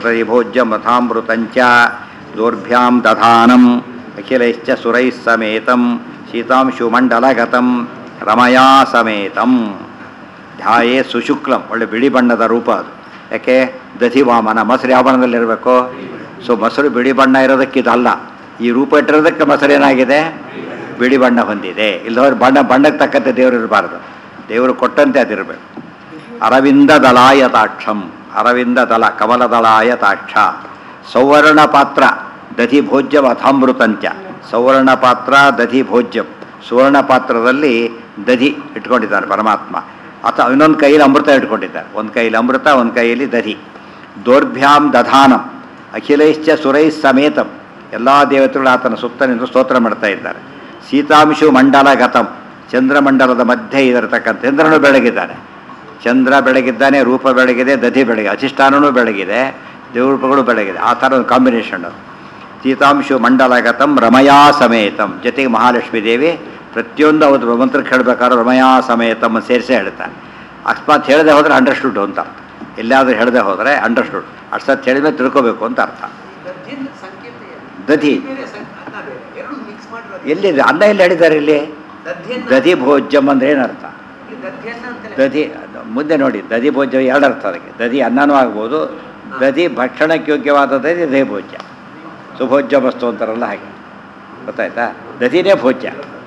त्रयिभोज्यमथामृतञ्च दोर्भ्यां दधानम् अखिलैश्च सुरैः समेतं ಶೀತಾಂಶುಮಂಡಲಗತಂ ರಮಯಾ ಸಮೇತಂ ಧ್ಯಾಯೇ ಸುಶುಕ್ಲಂ ಒಳ್ಳೆ ಬಿಳಿ ಬಣ್ಣದ ರೂಪ ಅದು ಯಾಕೆ ದಧಿ ವಾಮನ ಮೊಸರು ಯಾವ ಬಣ್ಣದಲ್ಲಿರಬೇಕು ಸೊ ಮೊಸರು ಬಿಳಿ ಬಣ್ಣ ಇರೋದಕ್ಕೆ ಇದಲ್ಲ ಈ ರೂಪ ಇಟ್ಟಿರೋದಕ್ಕೆ ಮೊಸರು ಏನಾಗಿದೆ ಬಿಳಿ ಬಣ್ಣ ಹೊಂದಿದೆ ಇಲ್ಲದವ್ರು ಬಣ್ಣ ಬಣ್ಣಕ್ಕೆ ತಕ್ಕಂತೆ ದೇವರು ಇರಬಾರ್ದು ದೇವರು ಕೊಟ್ಟಂತೆ ಅದಿರಬೇಕು ಅರವಿಂದ ದಲಾಯತಾಕ್ಷಂ ಅರವಿಂದ ದಳ ಕಮಲದಳಾಯ ತಾಕ್ಷ ಸೌವರ್ಣ ಪಾತ್ರ ದಧಿ ಭೋಜ್ಯಂ ಅಥಾಮೃತಂಚ ಸೌವರ್ಣ ಪಾತ್ರ ದಧಿ ಭೋಜ್ಯಂ ಸುವರ್ಣ ಪಾತ್ರದಲ್ಲಿ ದಧಿ ಇಟ್ಕೊಂಡಿದ್ದಾರೆ ಪರಮಾತ್ಮ ಅಥವಾ ಇನ್ನೊಂದು ಕೈಯಲ್ಲಿ ಅಮೃತ ಇಟ್ಕೊಂಡಿದ್ದಾರೆ ಒಂದು ಕೈಯಲ್ಲಿ ಅಮೃತ ಒಂದು ಕೈಯಲ್ಲಿ ದಧಿ ದೌರ್ಭ್ಯಾಂ ದಧಾನಂ ಅಖಿಲೈಶ್ಚ ಸುರೈಃ ಸಮೇತಂ ಎಲ್ಲ ದೇವತೆಗಳು ಆತನ ಸುತ್ತ ನಿಂತು ಸ್ತೋತ್ರ ಮಾಡ್ತಾ ಇದ್ದಾರೆ ಸೀತಾಂಶು ಮಂಡಲ ಗತಂ ಚಂದ್ರಮಂಡಲದ ಮಧ್ಯೆ ಇರತಕ್ಕಂಥ ಚಂದ್ರನು ಬೆಳಗಿದ್ದಾನೆ ಚಂದ್ರ ಬೆಳಗಿದ್ದಾನೆ ರೂಪ ಬೆಳಗಿದೆ ದಧಿ ಬೆಳಗ್ಗೆ ಅಧಿಷ್ಠಾನನೂ ಬೆಳಗಿದೆ ದೇವರೂಪಗಳು ಬೆಳಗಿದೆ ಆ ಥರ ಒಂದು ಕಾಂಬಿನೇಷನ್ ಅದು ಸೀತಾಂಶು ಮಂಡಲಗತಂ ರಮಯಾ ಸಮೇತಂ ಜೊತೆಗೆ ಮಹಾಲಕ್ಷ್ಮೀ ದೇವಿ ಪ್ರತಿಯೊಂದು ಅವ್ರ ಮಂತ್ರಕ್ಕೆ ಹೇಳಬೇಕಾದ್ರೆ ರಮಯಾ ಸಮೇತಂ ಸೇರಿಸೇ ಹೇಳ್ತಾರೆ ಅಕಸ್ಮಾತ್ ಹೇಳದೆ ಹೋದರೆ ಅಂಡರ್ಸ್ಟುಡ್ ಅಂತ ಅರ್ಥ ಎಲ್ಲಾದರೂ ಹೇಳದೆ ಹೋದರೆ ಅಂಡರ್ಸ್ಟುಡ್ ಅಷ್ಟೊತ್ತು ಹೇಳಿದ್ರೆ ತಿಳ್ಕೋಬೇಕು ಅಂತ ಅರ್ಥ ದಧ್ಯನ ಸಂಕೇತ ಏನು? ದಧಿ ಬೇರೆ ಸಂಕ- ಅನ್ನ ಬೇರೆ. ಎರಡು ಮಿಕ್ಸ್ ಮಾಡಿರೋದು ಎಲ್ಲಿದೆ ಅನ್ನ ಎಲ್ಲಿ ಹೇಳಿದ್ದಾರೆ ಇಲ್ಲಿ ದಧ್ಯನ್ನ ದಧಿ ಭೋಜ್ಯಂ ಅಂದ್ರೆ ಏನರ್ಥ ಇಲ್ಲಿ ದಧ್ಯನ್ನ ಅಂತಲೇ ದಧಿ ಮುಂದೆ ನೋಡಿ ದಧಿ ಭೋಜ್ಯ ಎರಡು ಅರ್ಥ ಅದಕ್ಕೆ ದಧಿ ಅನ್ನನೂ ಆಗ್ಬೋದು ದಧಿ ಭಕ್ಷಣಕ್ಕೆ ಯೋಗ್ಯವಾದ ದಧಿ ದಹಿ ಭೋಜ್ಯ ಸುಭೋಜ್ಯ ವಸ್ತು ಅಂತಾರಲ್ಲ ಹಾಗೆ ಗೊತ್ತಾಯ್ತಾ ದಧಿನೇ ಭೋಜ್ಯ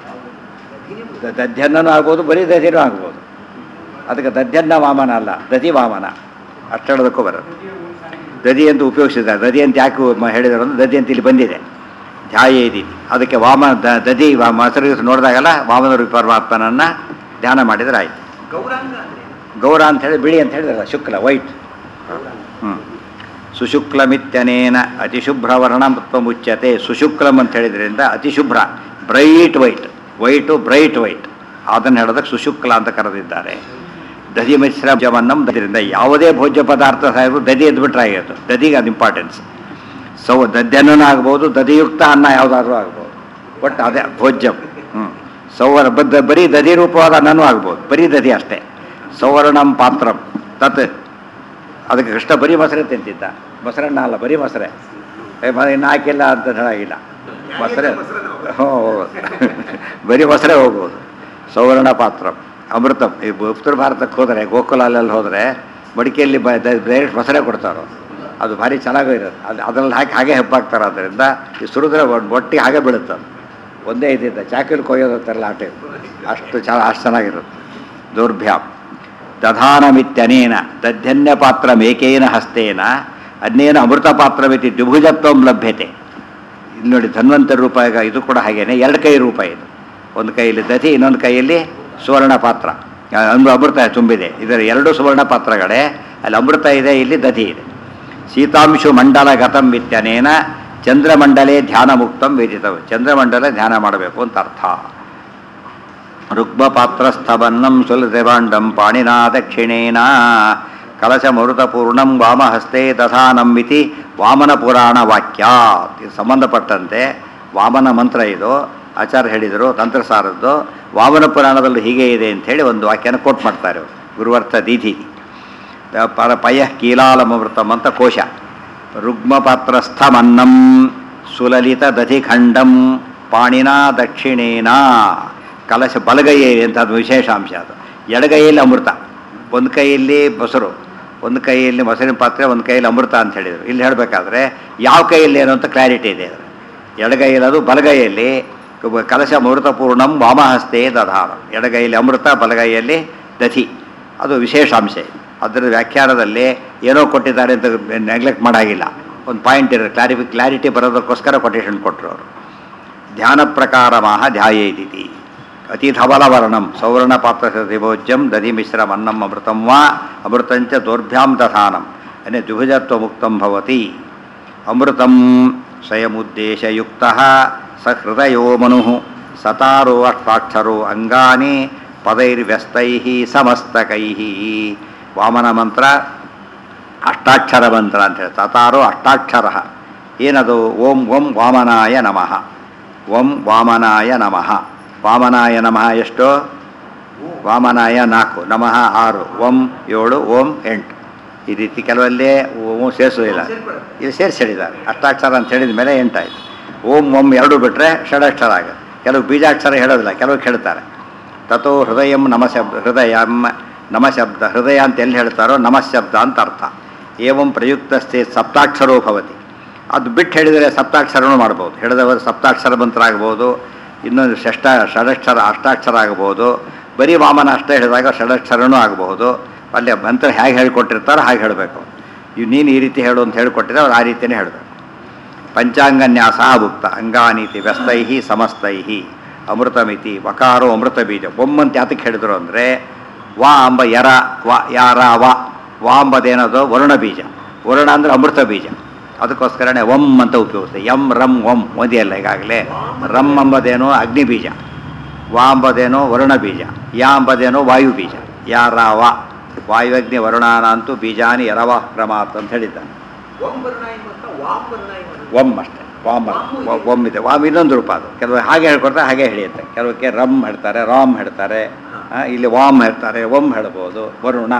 ದಧಿನೇ ಮುಖ್ಯ. ದ- ದಧ್ಯನ್ನನೂ ಆಗ್ಬೋದು ಬರೀ ದಧಿನೂ ಆಗ್ಬೋದು ಅದಕ್ಕೆ ದಧ್ಯನ್ನ ವಾಮನ ಅಲ್ಲ ದಧಿ ವಾಮನ ಅಷ್ಟಳದಕ್ಕೂ ಬರೋದು ದಧಿ ಅಂತ ಉಪಯೋಗಿಸಿದ್ದಾರೆ ದಧಿ ಅಂತ ಯಾಕೆ ಮ- ಹೇಳಿದ್ರು ಅಂದ್ರೆ ದಧಿ ಅಂತ ಇಲ್ಲಿ ಬಂದಿದೆ ಧ್ಯಾಯ ಇದೀತಿ ಅದಕ್ಕೆ ವಾಮ ದ- ದಧಿ ವಾ ಮೊಸರು ನೋಡಿದಾಗಲ್ಲ ವಾಮನ ರೂಪಿ ಪರಮಾತ್ಮನನ್ನು ಧ್ಯಾನ ಮಾಡಿದರೆ ಆಯ್ತು ಗೌರಾಂಗ ಅಂದ್ರೆ ಗೌರ ಅಂತ ಹೇಳಿ ಬಿಳಿ ಅಂತ ಹೇಳಿದ್ರಲ್ಲ ಶುಕ್ಲ ವೈಟ್ ಹ್ಞೂ ಸುಶುಕ್ಲಮಿತ್ಯನೇನ ಅತಿಶುಭ್ರವರ್ಣ ಮುಚ್ಯತೆ ಸುಶುಕ್ಲಂ ಅಂತ ಹೇಳಿದ್ರಿಂದ ಅತಿಶುಭ್ರ bright white white bright white ಅದನ್ನು ಹೇಳೋದಕ್ಕೆ ಸುಶುಕ್ಲ ಅಂತ ಕರೆದಿದ್ದಾರೆ ದಧಿ ಮಿಶ್ರ ಜವನ್ನಂ ದಧಿರಿಂದ ಯಾವುದೇ ಭೋಜ್ಯ ಪದಾರ್ಥ ಸಾಯಿದ್ರು ದಧಿ ಎದ್ಬಿಟ್ರೆ ಆಗಿತ್ತು ದಧಿಗೆ ಅದು ಇಂಪಾರ್ಟೆನ್ಸ್ ಸೌ ದಧ್ಯನ್ನೂ ಆಗ್ಬೋದು ದಧಿಯುಕ್ತ ಅನ್ನ ಯಾವುದಾದ್ರೂ ಆಗ್ಬೋದು ಒಟ್ಟು ಅದೇ ಭೋಜ್ಯಂ ಹ್ಞೂ ಸೌವರ್ ಬದ್ಧ ಬರೀ ದಧಿ ರೂಪವಾದ ಅನ್ನನೂ ಆಗ್ಬೋದು ಬರೀ ದಧಿ ಅಷ್ಟೇ ಸೌವರ್ಣಂ ಪಾತ್ರಂ ತತ್ ಅದಕ್ಕೆ ಕೃಷ್ಣ ಬರೀ ಮೊಸರೆ ತಿಂತಿದ್ದ ಮೊಸರನ್ನ ಅಲ್ಲ ಬರೀ ಮೊಸರೆ ಏ, ಮ- ಇನ್ನು ಹಾಕಿಲ್ಲ ಅಂತ ಹೇಳಾಗಿಲ್ಲ ಮೊಸರೆ ಹ್ಞೂ ಹೋಗೋದು ಬರೀ ಮೊಸರೆ ಹೋಗ್ಬೋದು ಸೌವರ್ಣ ಪಾತ್ರ ಅಮೃತಂ ಈ ಬ- ಉತ್ತರ ಭಾರತಕ್ಕೆ ಹೋದರೆ ಗೋಕುಲಾಲಲ್ಲಿ ಹೋದರೆ ಮಡಿಕೆಯಲ್ಲಿ ಬ ಡೈರೆಕ್ಟ್ ಮೊಸರೆ ಕೊಡ್ತಾರೋ ಅದು ಭಾರಿ ಚೆನ್ನಾಗೂ ಇರೋದು ಅದು ಅದ್ರಲ್ಲಿ ಹಾಕಿ ಹಾಗೆ ಹೆಪ್ಪಾಕ್ತಾರೆ ಅದರಿಂದ ಈ ಸುರಿದ್ರೆ ಒಟ್ಟು ಒಟ್ಟಿಗೆ ಹಾಗೆ ಬೀಳುತ್ತೆ ಅದು ಒಂದೇ ಇದ್ದಿದ್ದ ಚಾಕಲ್ಲಿ ಕೊಯ್ಯೋದು ಅಂತಾರಲ್ಲ ಆ ಟೈಪ್ ಅಷ್ಟು ಚ ಅಷ್ಟು ಚೆನ್ನಾಗಿರುತ್ತೆ ದೌರ್ಭ್ಯಾಂ ದಧಾನಮಿತ್ಯನೇನ ದಧ್ಯನ್ಯ ಪಾತ್ರ ಮೇಕೇನ ಹಸ್ತೇನ ಅನ್ಯೇನ ಅಮೃತ ಪಾತ್ರವಿತಿ ದ್ವಿಭುಜತ್ವಂ ಲಭ್ಯತೆ ಇಲ್ಲಿ ನೋಡಿ ಧನ್ವಂತರ ರೂಪ ಈಗ ಇದು ಕೂಡ ಹಾಗೇನೆ ಎರಡು ಕೈ ರೂಪ ಇದು ಒಂದು ಕೈಯಲ್ಲಿ ದಧಿ ಇನ್ನೊಂದು ಕೈಯಲ್ಲಿ ಸುವರ್ಣ ಪಾತ್ರ ಆ, ಒಂದು ಅಮೃತ ತುಂಬಿದೆ ಇದರ ಎರಡು ಸುವರ್ಣ ಪಾತ್ರಗಳೇ ಅಲ್ಲಿ ಅಮೃತ ಇದೆ ಇಲ್ಲಿ ದಧಿ ಇದೆ ಸೀತಾಂಶು ಮಂಡಲ ಗತಂ ಇತ್ಯನೇನ ಚಂದ್ರಮಂಡಲೇ ಧ್ಯಾನ ಮುಕ್ತಂ ವೇದಿತವು ಚಂದ್ರಮಂಡಲ ಧ್ಯಾನ ಮಾಡಬೇಕು ಅಂತ ಅರ್ಥ ರುಗ್ಮಪಾತ್ರಸ್ಥವನ್ನಂ ಸುಲದೇವಾಂಡಂ ಪಾಣಿನಾ ದಕ್ಷಿಣೇನ ಕಲಶಮೃತಪೂರ್ಣಂ ವಾಮಹಸ್ತೆ ದಧಾನಂ ಇತಿ ವಾಮನ ಪುರಾಣ ವಾಕ್ಯ ಇದು ಸಂಬಂಧಪಟ್ಟಂತೆ ವಾಮನ ಮಂತ್ರ ಇದು ಆಚಾರ್ಯ ಹೇಳಿದರು ತಂತ್ರಸಾರದ್ದು ವಾಮನ ಪುರಾಣದಲ್ಲಿ ಹೀಗೆ ಇದೆ ಅಂಥೇಳಿ ಒಂದು ವಾಕ್ಯನ ಕೋಟ್ ಮಾಡ್ತಾರೆ ಅವರು ಗುರುವರ್ಥ ದೀಧಿ ಪರ ಪಯ ಕೀಲಾಲಮೃತಂ ಅಂತ ಕೋಶ ರುಗ್ಮಪಾತ್ರಸ್ಥಮನ್ನಂ ಸುಲಲಿತ ದಧಿಖಂಡಂ ಪಾಣಿನಾ ದಕ್ಷಿಣೇನ ಕಲಶ ಬಲಗೈಯೇ ಅಂತ ಅದು ವಿಶೇಷಾಂಶ ಅದು ಎಡಗೈಯಲ್ಲಿ ಅಮೃತ ಒಂದು ಕೈಯಲ್ಲಿ ಮೊಸರು ಒಂದು ಕೈಯಲ್ಲಿ ಮೊಸರಿನ ಪಾತ್ರೆ ಒಂದು ಕೈಯಲ್ಲಿ ಅಮೃತ ಅಂತ ಹೇಳಿದರು ಇಲ್ಲಿ ಹೇಳಬೇಕಾದ್ರೆ ಯಾವ ಕೈಯಲ್ಲಿ ಏನು ಅಂತ ಕ್ಲಾರಿಟಿ ಇದೆ ಅದು ಎಡಗೈಯಲ್ಲಿ ಅದು ಬಲಗೈಯಲ್ಲಿ ಕ- ಕಲಶ ಅಮೃತಪೂರ್ಣಂ ವಾಮಹಸ್ತೆ ದಧಾನ ಎಡಗೈಯಲ್ಲಿ ಅಮೃತ ಬಲಗೈಯಲ್ಲಿ ದಧಿ ಅದು ವಿಶೇಷಾಂಶ ಇದೆ. ಅದರ ವ್ಯಾಖ್ಯಾನದಲ್ಲಿ ಏನೋ ಕೊಟ್ಟಿದ್ದಾರೆ ಅಂತ ನೆಗ್ಲೆಕ್ಟ್ ಮಾಡಾಗಿಲ್ಲ ಒಂದು ಪಾಯಿಂಟ್ ಇರೋ ಕ್ಲಾರಿಫಿ ಕ್ಲಾರಿಟಿ ಬರೋದಕ್ಕೋಸ್ಕರ ಕೊಟೇಶನ್ ಕೊಟ್ಟರು ಅವರು ಧ್ಯಾನ ಪ್ರಕಾರ ಮಾಹ ಧ್ಯಾಯೇದಿತಿ ಅತಿ ಧವಲವರ್ಣಂ ಸೌವರ್ಣ ಪಾತ್ರ ದಿಭೋಜ್ಯಂ ದಧಿ ಮಿಶ್ರಂ ಅನ್ನಂ ಅಮೃತಂ ವಾ ಅಮೃತಂಚ ದೌರ್ಭ್ಯಾಂ ದಧಾನಂ ಅನ್ಯ ದ್ವಿಭುಜತ್ವ ಮುಕ್ತಂ ಭವತಿ ಅಮೃತಂ ಸ್ವಯಮುದ್ದೇಶಯುಕ್ತ ಸಹೃದಯೋ ಮನು ಸತಾರೋ ಅಷ್ಟಾಕ್ಷರೋ ಅಂಗಾನಿ ಪದೈರ್ವ್ಯಸ್ತೈ ಸಮಸ್ತಕೈ ವಾಮನ ಮಂತ್ರ ಅಷ್ಟಾಕ್ಷರ ಮಂತ್ರ ಅಂತ ಹೇಳಿ ತತಾರೋ ಅಷ್ಟಾಕ್ಷರ ಏನದು ಓಂ ಓಂ ವಾಮನಾಯ ನಮಃ ಓಂ ವಾಮನಾಯ ನಮಃ ವಾಮನಾಯ ನಮಃ ಎಷ್ಟು ವಾಮನಾಯ ನಾಲ್ಕು ನಮಃ ಆರು ಓಂ ಏಳು ಓಂ ಎಂಟು ಈ ರೀತಿ ಕೆಲವಲ್ಲಿ ಓಂ ಸೇರಿಸೋದಿಲ್ಲ ಸೇರ್ಕೊಳ್ಳುತ್ತೆ. ಇಲ್ಲಿ ಸೇರಿಸಿ ಹೇಳಿದ್ದಾರೆ ಅಷ್ಟಾಕ್ಷರ ಅಂತ ಹೇಳಿದ ಮೇಲೆ ಎಂಟಾಯ್ತು ಓಂ ಓಂ ಎರಡು ಬಿಟ್ಟರೆ ಷಡಕ್ಷರ ಆಗುತ್ತೆ ಕೆಲವು ಬೀಜಾಕ್ಷರ ಹೇಳೋದಿಲ್ಲ ಕೆಲವು ಹೇಳ್ತಾರೆ ತಥೋ ಹೃದಯಂ ನಮಶಬ್ದ ಹೃದಯಂ ನಮಶಬ್ದ ಹೃದಯ ಅಂತ ಎಲ್ಲಿ ಹೇಳ್ತಾರೋ ನಮಶಬ್ದ ಅಂತ ಅರ್ಥ ಏವಂ ಪ್ರಯುಕ್ತಸ್ಥೆ ಸಪ್ತಾಕ್ಷರೋ ಭವತಿ ಅದು ಬಿಟ್ಟು ಹೇಳಿದರೆ ಸಪ್ತಾಕ್ಷರನೂ ಮಾಡ್ಬೋದು ಹೇಳಿದವರು ಸಪ್ತಾಕ್ಷರ ಮಂತ್ರ ಆಗ್ಬೋದು ಇನ್ನೊಂದು ಷಷ್ಟ ಷಡಕ್ಷರ ಅಷ್ಟಾಕ್ಷರ ಆಗ್ಬೋದು ಬರೀ ವಾಮನ ಅಷ್ಟೇ ಹೇಳಿದಾಗ ಷಡಕ್ಷರನೂ ಆಗಬಹುದು ಅಲ್ಲಿ ಮಂತ್ರ ಹೇಗೆ ಹೇಳ್ಕೊಟ್ಟಿರ್ತಾರೋ ಹಾಗೆ ಹೇಳಬೇಕು ಇವು ನೀನು ಈ ರೀತಿ ಹೇಳು ಅಂತ ಹೇಳ್ಕೊಟ್ಟಿದ್ರೆ ಅವ್ರು ಆ ರೀತಿಯೇ ಹೇಳಬೇಕು ಪಂಚಾಂಗನ್ಯಾಸ ಭುಕ್ತ ಅಂಗಾನೀತಿ ವ್ಯಸ್ತೈ ಸಮಸ್ತೈ ಅಮೃತಮಿತಿ ವಕಾರೋ ಅಮೃತ ಬೀಜ ಒಮ್ಮಂತ ಯಾತಕ್ಕೆ ಹೇಳಿದ್ರು ಅಂದರೆ ವಾ ಅಂಬ ಯರ ವ ಯಾರ ವ ವಾ ಅಂಬದೇನದು ವರುಣ ಬೀಜ ವರುಣ ಅಂದರೆ ಅಮೃತ ಬೀಜ ಅದಕ್ಕೋಸ್ಕರನೇ ಒಮ್ ಅಂತ ಉಪಯೋಗಿಸ್ತದೆ ಎಂ ರಂ ಒಂ ಓದಿಯಲ್ಲ ಈಗಾಗಲೇ ರಂ ಅಂಬದೇನೋ ಅಗ್ನಿ ಬೀಜ ವಾ ಅಂಬದೇನೋ ವರುಣ ಬೀಜ ಯಾ ಅಂಬದೇನೋ ವಾಯು ಬೀಜ ಯಾರ ವ ವಾಯುವಗ್ನಿ ವರುಣಾನಂತೂ ಬೀಜಾನಿ ಎರವ ಕ್ರಮಾತ್ ಅಂತ ಹೇಳಿದ್ದಾನೆ ಓಂ ವರ್ಣಾಯಿ ಮತ್ತು ವಾಮ್ ವರ್ಣಾಯಿ ಮತ್ತು ಒಮ್ ಅಷ್ಟೇ ವಾಮ್ ಅಲ್ಲ. ವ- ಒಮ್ ಇದೆ ವಾಮ್ ಇನ್ನೊಂದು ರೂಪ ಅದು ಕೆಲವು ಹಾಗೆ ಹೇಳ್ಕೊಡ್ತಾರೆ ಹಾಗೆ ಹೇಳಿಯುತ್ತೆ ಕೆಲವಕ್ಕೆ ರಮ್ ಹೇಳ್ತಾರೆ ರಾಮ್ ಹೇಳ್ತಾರೆ ಆ, ಇಲ್ಲಿ ವಾಮ್ ಹೇಳ್ತಾರೆ ಒಮ್ ಹೇಳ್ಬೋದು ವರುಣ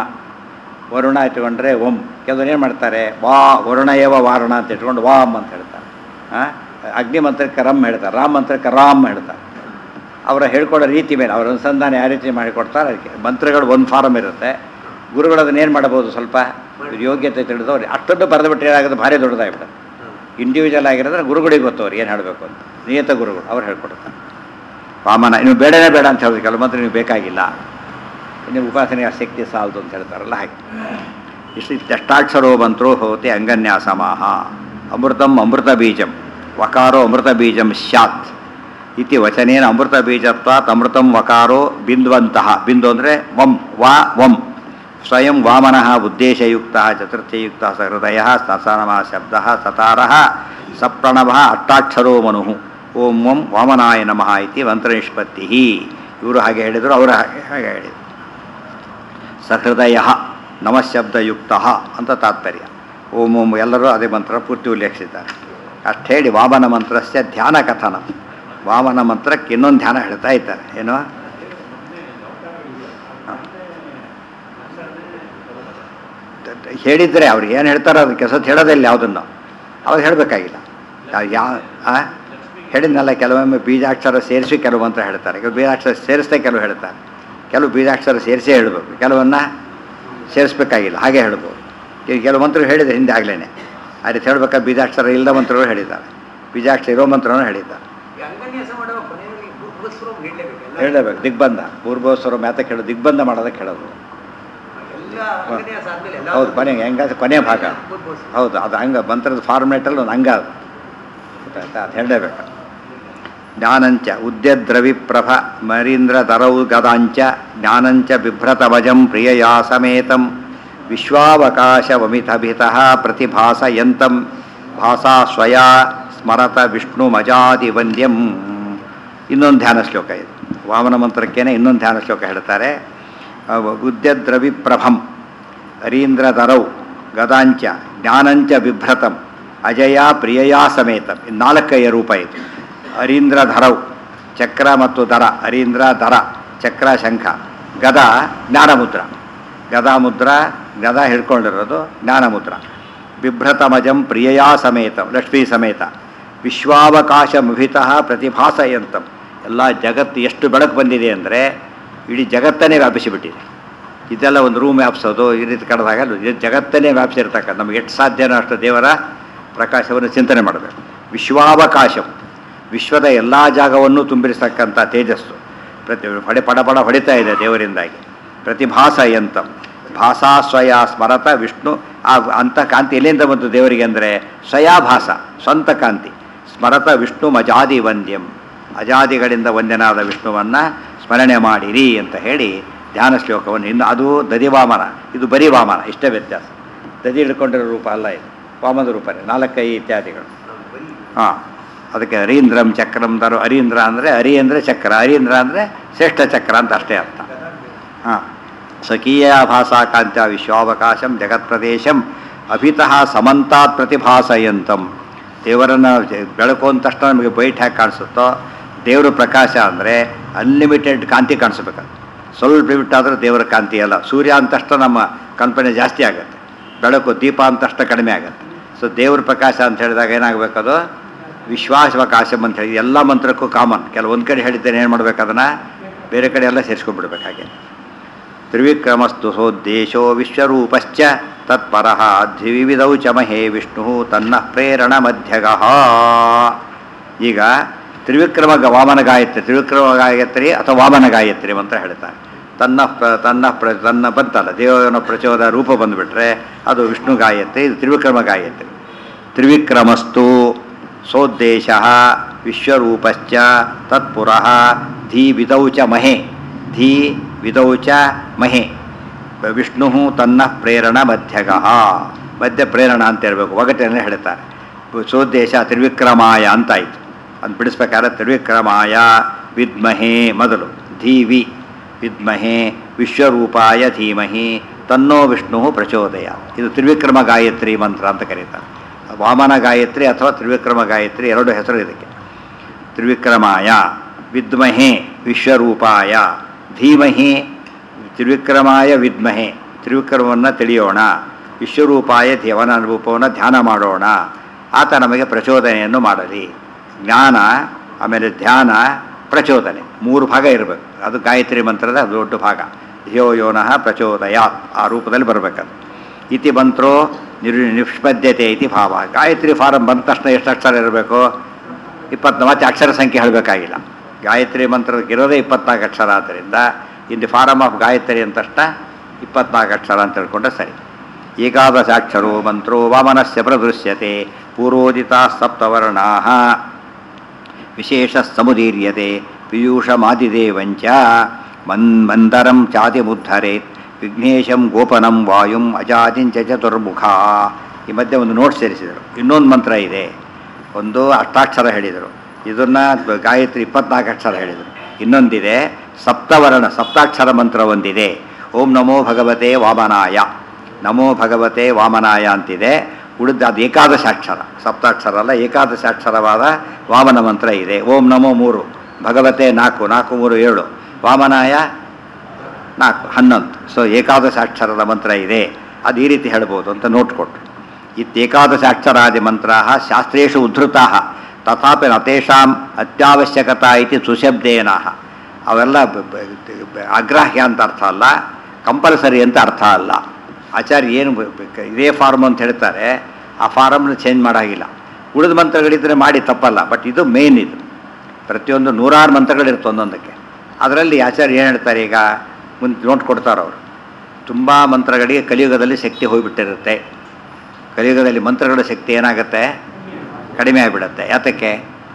ವರುಣ ಇಟ್ಕೊಂಡ್ರೆ ಒಮ್ ಕೆಲವರು ಏನು ಮಾಡ್ತಾರೆ ವಾ ವರುಣ ಏವ ವಾರುಣ ಅಂತ ಇಟ್ಕೊಂಡು ವಾಮ್ ಅಂತ ಹೇಳ್ತಾರೆ ಆ, ಅಗ್ನಿ ಮಂತ್ರಕ್ಕೆ ರಮ್ ಹೇಳ್ತಾರೆ ರಾಮ್ ಮಂತ್ರಕ್ಕೆ ರಾಮ್ ಹೇಳ್ತಾರೆ ಅವರ ಹೇಳ್ಕೊಡೋ ರೀತಿ ಮೇಲೆ ಅವರ ಅನುಸಂಧಾನ ಯಾವ ರೀತಿ ಮಾಡಿಕೊಡ್ತಾರೆ ಅದಕ್ಕೆ ಮಂತ್ರಗಳು ಒಂದು ಫಾರಮ್ ಇರುತ್ತೆ ಗುರುಗಳು ಅದನ್ನ ಏನು ಮಾಡಬಹುದು ಸ್ವಲ್ಪ ಇವ್ರ ಯೋಗ್ಯತೆ ತಿಳಿದವ್ರು ಅಷ್ಟೊಂದು ಬರೆದುಬಿಟ್ಟು ಏನಾಗುತ್ತೆ ಭಾರಿ ದೊಡ್ಡದಾಗ್ಬಿಡುತ್ತೆ ಇಂಡಿವಿಜುವಲ್ ಆಗಿರೋದ್ರೆ ಗುರುಗಳಿಗೆ ಗೊತ್ತು ಅವ್ರು ಏನು ಹೇಳಬೇಕು ಅಂತ ನಿಯತ ಗುರುಗಳು ಅವ್ರು ಹೇಳ್ಕೊಡ್ತಾರೆ ವಾಮನ ನೀವು ಬೇಡನೇ ಬೇಡ ಅಂತ ಹೇಳಿದ್ರು ಕೆಲವು ಮಂತ್ರ ನೀವು ಬೇಕಾಗಿಲ್ಲ ನೀವು ಉಪಾಸನೆಗೆ ಶಕ್ತಿ ಸಾಲದು ಅಂತ ಹೇಳ್ತಾರಲ್ಲ ಹಾಗೆ ಇಷ್ಟು ಅಷ್ಟಾಕ್ಷರೋ ಮಂತ್ರೋ ಹೋತಿ ಅಂಗನ್ಯಾಸಮಾಹ ಅಮೃತಂ ಅಮೃತ ಬೀಜಂ ವಕಾರೋ ಅಮೃತ ಬೀಜಂ ಸ್ಯಾತ್ ಇತಿ ವಚನೇನ ಅಮೃತ ಬೀಜತ್ವಾತ್ ಅಮೃತಂ ವಕಾರೋ ಬಿಂದ್ವಂತಹ ಬಿಂದು ಅಂದರೆ ವಂ ವಾ ವಂ ಸ್ವಯಂ ವಾಮನಃ ಉದ್ದೇಶಯುಕ್ತ ಚತುರ್ಥಯುಕ್ತ ಸಹೃದಯ ಸಸನಮ ಶಬ್ದ ಸತಾರ ಸಪ್ರಣವ ಅಷ್ಟಾಕ್ಷರೋ ಮನು ಓಂ ಓಂ ವಾಮನಾಯ ನಮಃ ಇತಿ ಮಂತ್ರನಿಷ್ಪತ್ತಿ ಇವರು ಹಾಗೆ ಹೇಳಿದರು ಅವರು ಹಾಗೆ ಹಾಗೆ ಹೇಳಿದರು ಸಹೃದಯ ನಮಶಬ್ದಯುಕ್ತ ಅಂತ ತಾತ್ಪರ್ಯ ಓಂ ಓಂ ಎಲ್ಲರೂ ಅದೇ ಮಂತ್ರ ಪೂರ್ತಿ ಉಲ್ಲೇಖಿಸಿದ್ದಾರೆ ಅಷ್ಟು ಹೇಳಿ ವಾಮನ ಮಂತ್ರಸ್ಯ ಧ್ಯಾನ ಕಥನ ವಾಮನ ಮಂತ್ರಕ್ಕೆ ಇನ್ನೊಂದು ಧ್ಯಾನ ಹೇಳ್ತಾ ಇದ್ದಾರೆ ಏನು ಹೇಳಿದರೆ ಅವ್ರು ಏನು ಹೇಳ್ತಾರೋ ಅದಕ್ಕೆ ಸತ್ ಹೇಳೋದಿಲ್ಲ ಯಾವುದನ್ನು ಅವಾಗ ಹೇಳಬೇಕಾಗಿಲ್ಲ ಯಾವ ಆ? ಹೇಳಿದ್ನಲ್ಲ ಕೆಲವೊಮ್ಮೆ ಬೀಜಾಕ್ಷರ ಸೇರಿಸಿ ಕೆಲವು ಮಂತ್ರ ಹೇಳ್ತಾರೆ ಕೆಲವು ಬೀಜಾಕ್ಷರ ಸೇರಿಸ್ದೆ ಕೆಲವು ಹೇಳ್ತಾರೆ ಕೆಲವು ಬೀಜಾಕ್ಷರ ಸೇರಿಸೇ ಹೇಳಬೇಕು ಕೆಲವನ್ನ ಸೇರಿಸ್ಬೇಕಾಗಿಲ್ಲ ಹಾಗೆ ಹೇಳ್ಬೋದು ಈಗ ಕೆಲವು ಮಂತ್ರಗಳು ಹೇಳಿದೆ ಹಿಂದೆ ಆಗ್ಲೇ ಆ ರೀತಿ ಹೇಳ್ಬೇಕಾದ್ರೆ ಬೀಜಾಕ್ಷರ ಇಲ್ಲದ ಮಂತ್ರಗಳು ಹೇಳಿದ್ದಾರೆ ಬೀಜಾಕ್ಷರ ಇರೋ ಮಂತ್ರನೂ ಹೇಳಿದ್ದಾರೆ ಈ ಅಂಗನ್ಯಾಸ ಮಾಡುವ ಕೊನೆಯಲ್ಲಿ ಭೂಸ್ವರೂಪ ಹೇಳಲೇಬೇಕು ಹೇಳಬೇಕು ದಿಗ್ಬಂಧ ಪೂರ್ವಸ್ವರ ಮ್ಯಾತಕ್ಕೆ ಹೇಳೋದು ದಿಗ್ಬಂಧ ಮಾಡೋದಕ್ಕೆ ಹೇಳೋದು ಎಲ್ಲ ಅಂಗನ್ಯಾಸ ಆದ್ಮೇಲೆ ಎಲ್ಲ ಹೌದು ಕೊನೆ ಹೆಂಗ ಕೊನೆಯ ಭಾಗ ಭೂಸ್ವರೂಪ. ಹೌದು ಅದು ಹಂಗ ಮಂತ್ರದ ಫಾರ್ಮೇಟಲ್ಲಿ ಒಂದು ಹಂಗ ಅದು ಗೊತ್ತಾಯ್ತಾ ಅದು ಹೇಳಲೇಬೇಕು ಜ್ಞಾನಂಚ ಉದ್ಯದ್ರವಿಪ್ರಭ ಮರೀಂದ್ರ ದರೌ ಗದಾಂಚ ಜ್ಞಾನಂಚ ಬಿಭ್ರತವಜಂ ಪ್ರಿಯಯಾ ಸಮೇತಂ ವಿಶ್ವಾವಕಾಶವಮಿತಭಿತಃ ಪ್ರತಿಭಾಸಯಂತಂ ಭಾಸಾ ಸ್ವಯಾ ಸ್ಮರತ ವಿಷ್ಣು ಮಜಾದಿ ವಂದ್ಯಂ ಇನ್ನೊಂದು ಧ್ಯಾನ ಶ್ಲೋಕ ಇದು ವಾಮನ ಮಂತ್ರಕ್ಕೇನೆ ಇನ್ನೊಂದು ಧ್ಯಾನ ಶ್ಲೋಕ ಹೇಳ್ತಾರೆ ಉದ್ಯದ್ರವಿಪ್ರಭಂ ಹರೀಂದ್ರಧರೌ ಗದಾಂಚ ಜ್ಞಾನಂಚ ಬಿಭ್ರತಂ ಅಜಯ ಪ್ರಿಯಯಾ ಸಮೇತ ಇದು ನಾಲ್ಕೈಯ ರೂಪ ಇದು ಹರೀಂದ್ರಧರೌ ಚಕ್ರ ಮತ್ತು ದರ ಹರೀಂದ್ರ ದರ ಚಕ್ರ ಶಂಖ ಗದ ಜ್ಞಾನಮುದ್ರ ಗದಾ ಮುದ್ರ ಗದ ಹಿಡ್ಕೊಂಡಿರೋದು ಜ್ಞಾನಮುದ್ರ ಬಿಭ್ರತಮಜಂ ಪ್ರಿಯಯಾ ಸಮೇತ ಲಕ್ಷ್ಮೀ ಸಮೇತ ವಿಶ್ವಾವಕಾಶ ಮುಹಿತಃ ಪ್ರತಿಭಾಸಯಂತಂ ಎಲ್ಲ ಜಗತ್ತು ಎಷ್ಟು ಬೆಳಕು ಬಂದಿದೆ ಅಂದರೆ ಇಡೀ ಜಗತ್ತನ್ನೇ ವ್ಯಾಪಿಸಿಬಿಟ್ಟಿದೆ ಇದೆಲ್ಲ ಒಂದು ರೂಮ್ ವ್ಯಾಪಿಸೋದು ಈ ರೀತಿ ಕಳೆದಾಗ ಇದು ಜಗತ್ತನ್ನೇ ವ್ಯಾಪಿಸಿರ್ತಕ್ಕಂಥ ನಮಗೆ ಎಷ್ಟು ಸಾಧ್ಯನೋ ಅಷ್ಟು ದೇವರ ಪ್ರಕಾಶವನ್ನು ಚಿಂತನೆ ಮಾಡಬೇಕು ವಿಶ್ವಾವಕಾಶಂ ವಿಶ್ವದ ಎಲ್ಲ ಜಾಗವನ್ನು ತುಂಬಿರಿಸ್ತಕ್ಕಂಥ ತೇಜಸ್ಸು ಪ್ರತಿ ಹೊಡೆ ಪಡ ಪಡ ಹೊಡಿತಾ ಇದೆ ದೇವರಿಂದಾಗಿ ಪ್ರತಿಭಾಸಯಂತಂ ಭಾಸಾ ಸ್ವಯ ಸ್ಮರತ ವಿಷ್ಣು ಆ ಅಂಥ ಕಾಂತಿ ಎಲ್ಲಿಂದ ಬಂತು ದೇವರಿಗೆ ಅಂದರೆ ಸ್ವಯಾಭಾಸ ಸ್ವಂತ ಕಾಂತಿ ಸ್ಮರತ ವಿಷ್ಣು ಮಜಾದಿ ವಂದ್ಯಂ ಅಜಾದಿಗಳಿಂದ ವಂದ್ಯನಾದ ವಿಷ್ಣುವನ್ನು ಸ್ಮರಣೆ ಮಾಡಿರಿ ಅಂತ ಹೇಳಿ ಧ್ಯಾನ ಶ್ಲೋಕವನ್ನು ಇನ್ನು ಅದು ದದಿವಾಮನ ಇದು ಬರೀ ವಾಮನ ಇಷ್ಟೇ ವ್ಯತ್ಯಾಸ ದದಿ ಹಿಡ್ಕೊಂಡಿರೋ ರೂಪ ಅಲ್ಲ ಇದು ವಾಮನ ರೂಪನೇ ನಾಲ್ಕೈ ಇತ್ಯಾದಿಗಳು ಹಾಂ ಅದಕ್ಕೆ ಅರೀಂದ್ರಂ ಚಕ್ರಂ ತರು ಅರೀಂದ್ರ ಅಂದರೆ ಅರಿ ಅಂದರೆ ಚಕ್ರ ಅರೀಂದ್ರ ಅಂದರೆ ಶ್ರೇಷ್ಠ ಚಕ್ರ ಅಂತ ಅಷ್ಟೇ ಅರ್ಥ ಹಾಂ ಸ್ವಕೀಯ ಭಾಷಾ ಕಾಂತ್ಯ ವಿಶ್ವಾವಕಾಶಂ ಜಗತ್ಪ್ರದೇಶಂ ಅಭಿತಃ ಸಮಂತಾತ್ ಪ್ರತಿಭಾಸಯಂತಂ ದೇವರನ್ನು ಜ- ಬೆಳಕು ಅಂದ ತಕ್ಷಣ ನಮಗೆ ಬೈಟ್ ಹೇಗೆ ಕಾಣಿಸುತ್ತೋ ದೇವರ ಪ್ರಕಾಶ ಅಂದರೆ ಅನ್ಲಿಮಿಟೆಡ್ ಕಾಂತಿ ಕಾಣಿಸ್ಬೇಕು ಸ್ವಲ್ಪ ಬಿಟ್ಟಾದರೂ ದೇವರ ಕಾಂತಿ ಅಲ್ಲ ಸೂರ್ಯ ಅಂದ ತಕ್ಷಣ ನಮ್ಮ ಕಲ್ಪನೆ ಜಾಸ್ತಿ ಆಗುತ್ತೆ ಬೆಳಕು ದೀಪ ಅಂತಷ್ಟ ಕಡಿಮೆ ಆಗುತ್ತೆ ಸೊ ದೇವ್ರ ಪ್ರಕಾಶ ಅಂತ ಹೇಳಿದಾಗ ಏನಾಗಬೇಕದು ವಿಶ್ವಾಸವಕಾಶಂ ಅಂತ ಹೇಳಿ ಎಲ್ಲ ಮಂತ್ರಕ್ಕೂ ಕಾಮನ್ ಕೆಲವೊಂದು ಕಡೆ ಹೇಳಿದ್ದೇನೆ ಏನು ಮಾಡ್ಬೇಕು ಅದನ್ನು ಬೇರೆ ಕಡೆ ಎಲ್ಲ ಸೇರಿಸ್ಕೊಂಡ್ಬಿಡ್ಬೇಕು ಹಾಗೆ ತ್ರಿವಿಕ್ರಮಸ್ತು ಸೋದ್ದೇಶೋ ವಿಶ್ವರೂಪಶ್ಚ ತತ್ಪರಃ ದ್ವಿವಿಧೌ ಚ ಮಹೇ ವಿಷ್ಣು ತನ್ನ ಪ್ರೇರಣ ಮಧ್ಯಗಃ ಈಗ ತ್ರಿವಿಕ್ರಮ ಗ- ವಾಮನ ಗಾಯತ್ರಿ ತ್ರಿವಿಕ್ರಮ ಗಾಯತ್ರಿ ಅಥವಾ ವಾಮನ ಗಾಯತ್ರಿ ಅಂತ ಹೇಳ್ತಾರೆ ತನ್ನ ಪ್ರ- ತನ್ನ ಪ್ರ ತನ್ನ ಬಂತಲ್ಲ ದೇವನ ಪ್ರಚೋದ ರೂಪ ಬಂದುಬಿಟ್ರೆ ಅದು ವಿಷ್ಣು ಗಾಯತ್ರಿ ಇದು ತ್ರಿವಿಕ್ರಮ ಗಾಯತ್ರಿ ತ್ರಿವಿಕ್ರಮಸ್ತು ಸೋದ್ದೇಶ ವಿಶ್ವರೂಪಶ್ಚ ತತ್ಪುರಃ ಧೀ ವಿಧೌ ಚ ಮಹೇ ಧೀ ವಿಧೌ ಚ ಮಹೇ ವಿಷ್ಣು ತನ್ನ ಪ್ರೇರಣ ಮಧ್ಯಗಃ ಮಧ್ಯ ಪ್ರೇರಣ ಅಂತ ಇರಬೇಕು ಒಗಟನ್ನು ಹೇಳ್ತಾರೆ ಸೋದ್ದೇಶ ತ್ರಿವಿಕ್ರಮಾಯ ಅಂತಾಯಿತು ಅದು ಬಿಡಿಸ್ಬೇಕಾದ್ರೆ ತ್ರಿವಿಕ್ರಮಾಯ ವಿದ್ಮಹೇ ಮೊದಲು ಧೀವಿ ವಿದ್ಮಹೇ ವಿಶ್ವರೂಪಾಯ ಧೀಮಹಿ ತನ್ನೋ ವಿಷ್ಣು ಪ್ರಚೋದಯ ಇದು ತ್ರಿವಿಕ್ರಮ ಗಾಯತ್ರಿ ಮಂತ್ರ ಅಂತ ಕರೀತಾರೆ ವಾಮನ ಗಾಯತ್ರಿ ಅಥವಾ ತ್ರಿವಿಕ್ರಮ ಗಾಯತ್ರಿ ಎರಡು ಹೆಸರು ಇದಕ್ಕೆ ತ್ರಿವಿಕ್ರಮಾಯ ವಿದ್ಮಹೇ ವಿಶ್ವರೂಪಾಯ ಧೀಮಹಿ ತ್ರಿವಿಕ್ರಮಾಯ ವಿದ್ಮಹೆ ತ್ರಿವಿಕ್ರಮವನ್ನು ತಿಳಿಯೋಣ ವಿಶ್ವರೂಪಾಯ ದೇವನ ರೂಪವನ್ನು ಧ್ಯಾನ ಮಾಡೋಣ ಆತ ನಮಗೆ ಪ್ರಚೋದನೆಯನ್ನು ಮಾಡಲಿ ಜ್ಞಾನ ಆಮೇಲೆ ಧ್ಯಾನ ಪ್ರಚೋದನೆ ಮೂರು ಭಾಗ ಇರಬೇಕು ಅದು ಗಾಯತ್ರಿ ಮಂತ್ರದ ದೊಡ್ಡ ಭಾಗ ಧಿಯೋ ಯೋನಃ ಪ್ರಚೋದಯಾತ್ ಆ ರೂಪದಲ್ಲಿ ಬರಬೇಕದು ಇತಿ ಮಂತ್ರೋ ನಿರ್ ನಿಷ್ಪದ್ಯತೆ ಇತಿ ಭಾವ ಗಾಯತ್ರಿ ಫಾರಂ ಬಂದ ತಕ್ಷಣ ಎಷ್ಟು ಅಕ್ಷರ ಇರಬೇಕು ಇಪ್ಪತ್ತು ಮತ್ತೆ ಅಕ್ಷರ ಸಂಖ್ಯೆ ಹೇಳಬೇಕಾಗಿಲ್ಲ ಗಾಯತ್ರಿ ಮಂತ್ರಕ್ಕೆ ಇರೋದೇ ಇಪ್ಪತ್ನಾಲ್ಕು ಅಕ್ಷರ ಆದ್ದರಿಂದ in the form of Gayatri ಅಂತ ತಕ್ಷಣ ಇಪ್ಪತ್ನಾಲ್ಕು ಅಕ್ಷರ ಅಂತ ಹೇಳ್ಕೊಂಡ್ರೆ ಸರಿ ಏಕಾದಶಾಕ್ಷರೋ ಮಂತ್ರೋ ವಾಮನಸ್ಯ ಪ್ರದೃಶ್ಯತೆ ಪೂರ್ವೋದಿತ ಸಪ್ತವರ್ಣಾ ವಿಶೇಷ ಸಮುದೀರ್ಯತೆ ಪೀಯೂಷಮಾದಿದೇವಂಚ ಮನ್ ಮಂದರಂ ಚಾತಿಮುದ್ಧರೇತ್ ವಿಘ್ನೇಶಂ ಗೋಪನಂ ವಾಯುಂ ಅಜಾತಿಂಚ ಚತುರ್ಮುಖ ಈ ಮಧ್ಯೆ ಒಂದು ನೋಟ್ ಸೇರಿಸಿದರು ಇನ್ನೊಂದು ಮಂತ್ರ ಇದೆ ಒಂದು ಅಷ್ಟಾಕ್ಷರ ಹೇಳಿದರು ಇದನ್ನು ಗಾಯತ್ರಿ ಇಪ್ಪತ್ನಾಲ್ಕು ಅಕ್ಷರ ಹೇಳಿದರು ಇನ್ನೊಂದಿದೆ ಸಪ್ತವರ್ಣ ಸಪ್ತಾಕ್ಷರ ಮಂತ್ರ ಒಂದಿದೆ ಓಂ ನಮೋ ಭಗವತೆ ವಾಮನಾಯ ನಮೋ ಭಗವತೆ ವಾಮನಾಯ ಅಂತಿದೆ ಉಳಿದ ಅದು ಏಕಾದಶಾಕ್ಷರ ಸಪ್ತಾಕ್ಷರ ಅಲ್ಲ ಏಕಾದಶಾಕ್ಷರವಾದ ವಾಮನ ಮಂತ್ರ ಇದೆ ಓಂ ನಮೋ ಮೂರು ಭಗವತೆ ನಾಲ್ಕು ನಾಲ್ಕು ಮೂರು ಏಳು ವಾಮನಾಯ ನಾಲ್ಕು ಹನ್ನೊಂದು ಸೊ ಏಕಾದಶಾಕ್ಷರದ ಮಂತ್ರ ಇದೆ ಅದು ಈ ರೀತಿ ಹೇಳ್ಬೋದು ಅಂತ ನೋಟ್ ಕೊಟ್ಟರು ಇತ್ಯೇಕಾದಶಾಕ್ಷರಾದಿ ಮಂತ್ರ ಶಾಸ್ತ್ರೇಷು ಉದ್ಧೃತಾ ತಥಾಪಿ ನತೇಷಾಂ ಅತ್ಯಾವಶ್ಯಕತಾ ಇತಿ ಸುಶಬ್ದೇನ ಅವೆಲ್ಲ ಬ- ಬ- ಬ- ಅಗ್ರಾಹ್ಯ ಅಂತ ಅರ್ಥ ಅಲ್ಲ ಕಂಪಲ್ಸರಿ ಅಂತ ಅರ್ಥ ಅಲ್ಲ ಆಚಾರ್ಯ ಏನು ಬ- ಬ- ಇದೇ ಫಾರ್ಮ್ ಅಂತ ಹೇಳ್ತಾರೆ ಆ ಫಾರಮ್ನ ಚೇಂಜ್ ಮಾಡೋಂಗಿಲ್ಲ ಉಳಿದ ಮಂತ್ರಗಳಿದ್ರೆ ಮಾಡಿ ತಪ್ಪಲ್ಲ ಬಟ್ ಇದು ಮೇನ್ ಇದು ಪ್ರತಿಯೊಂದು ನೂರಾರು ಮಂತ್ರಗಳಿರುತ್ತೆ ಒಂದೊಂದಕ್ಕೆ ಅದರಲ್ಲಿ ಆಚಾರ್ಯ ಏನು ಹೇಳ್ತಾರೆ ಈಗ ಮುಂದೆ ನೋಟ್ ಕೊಡ್ತಾರೆ ಅವರು ತುಂಬ ಮಂತ್ರಗಳಿಗೆ ಕಲಿಯುಗದಲ್ಲಿ ಶಕ್ತಿ ಹೋಗಿಬಿಟ್ಟಿರುತ್ತೆ ಕಲಿಯುಗದಲ್ಲಿ ಮಂತ್ರಗಳ ಶಕ್ತಿ ಏನಾಗುತ್ತೆ ಕಡಿಮೆ ಆಗಿಬಿಡುತ್ತೆ ಯಾತಕ್ಕೆ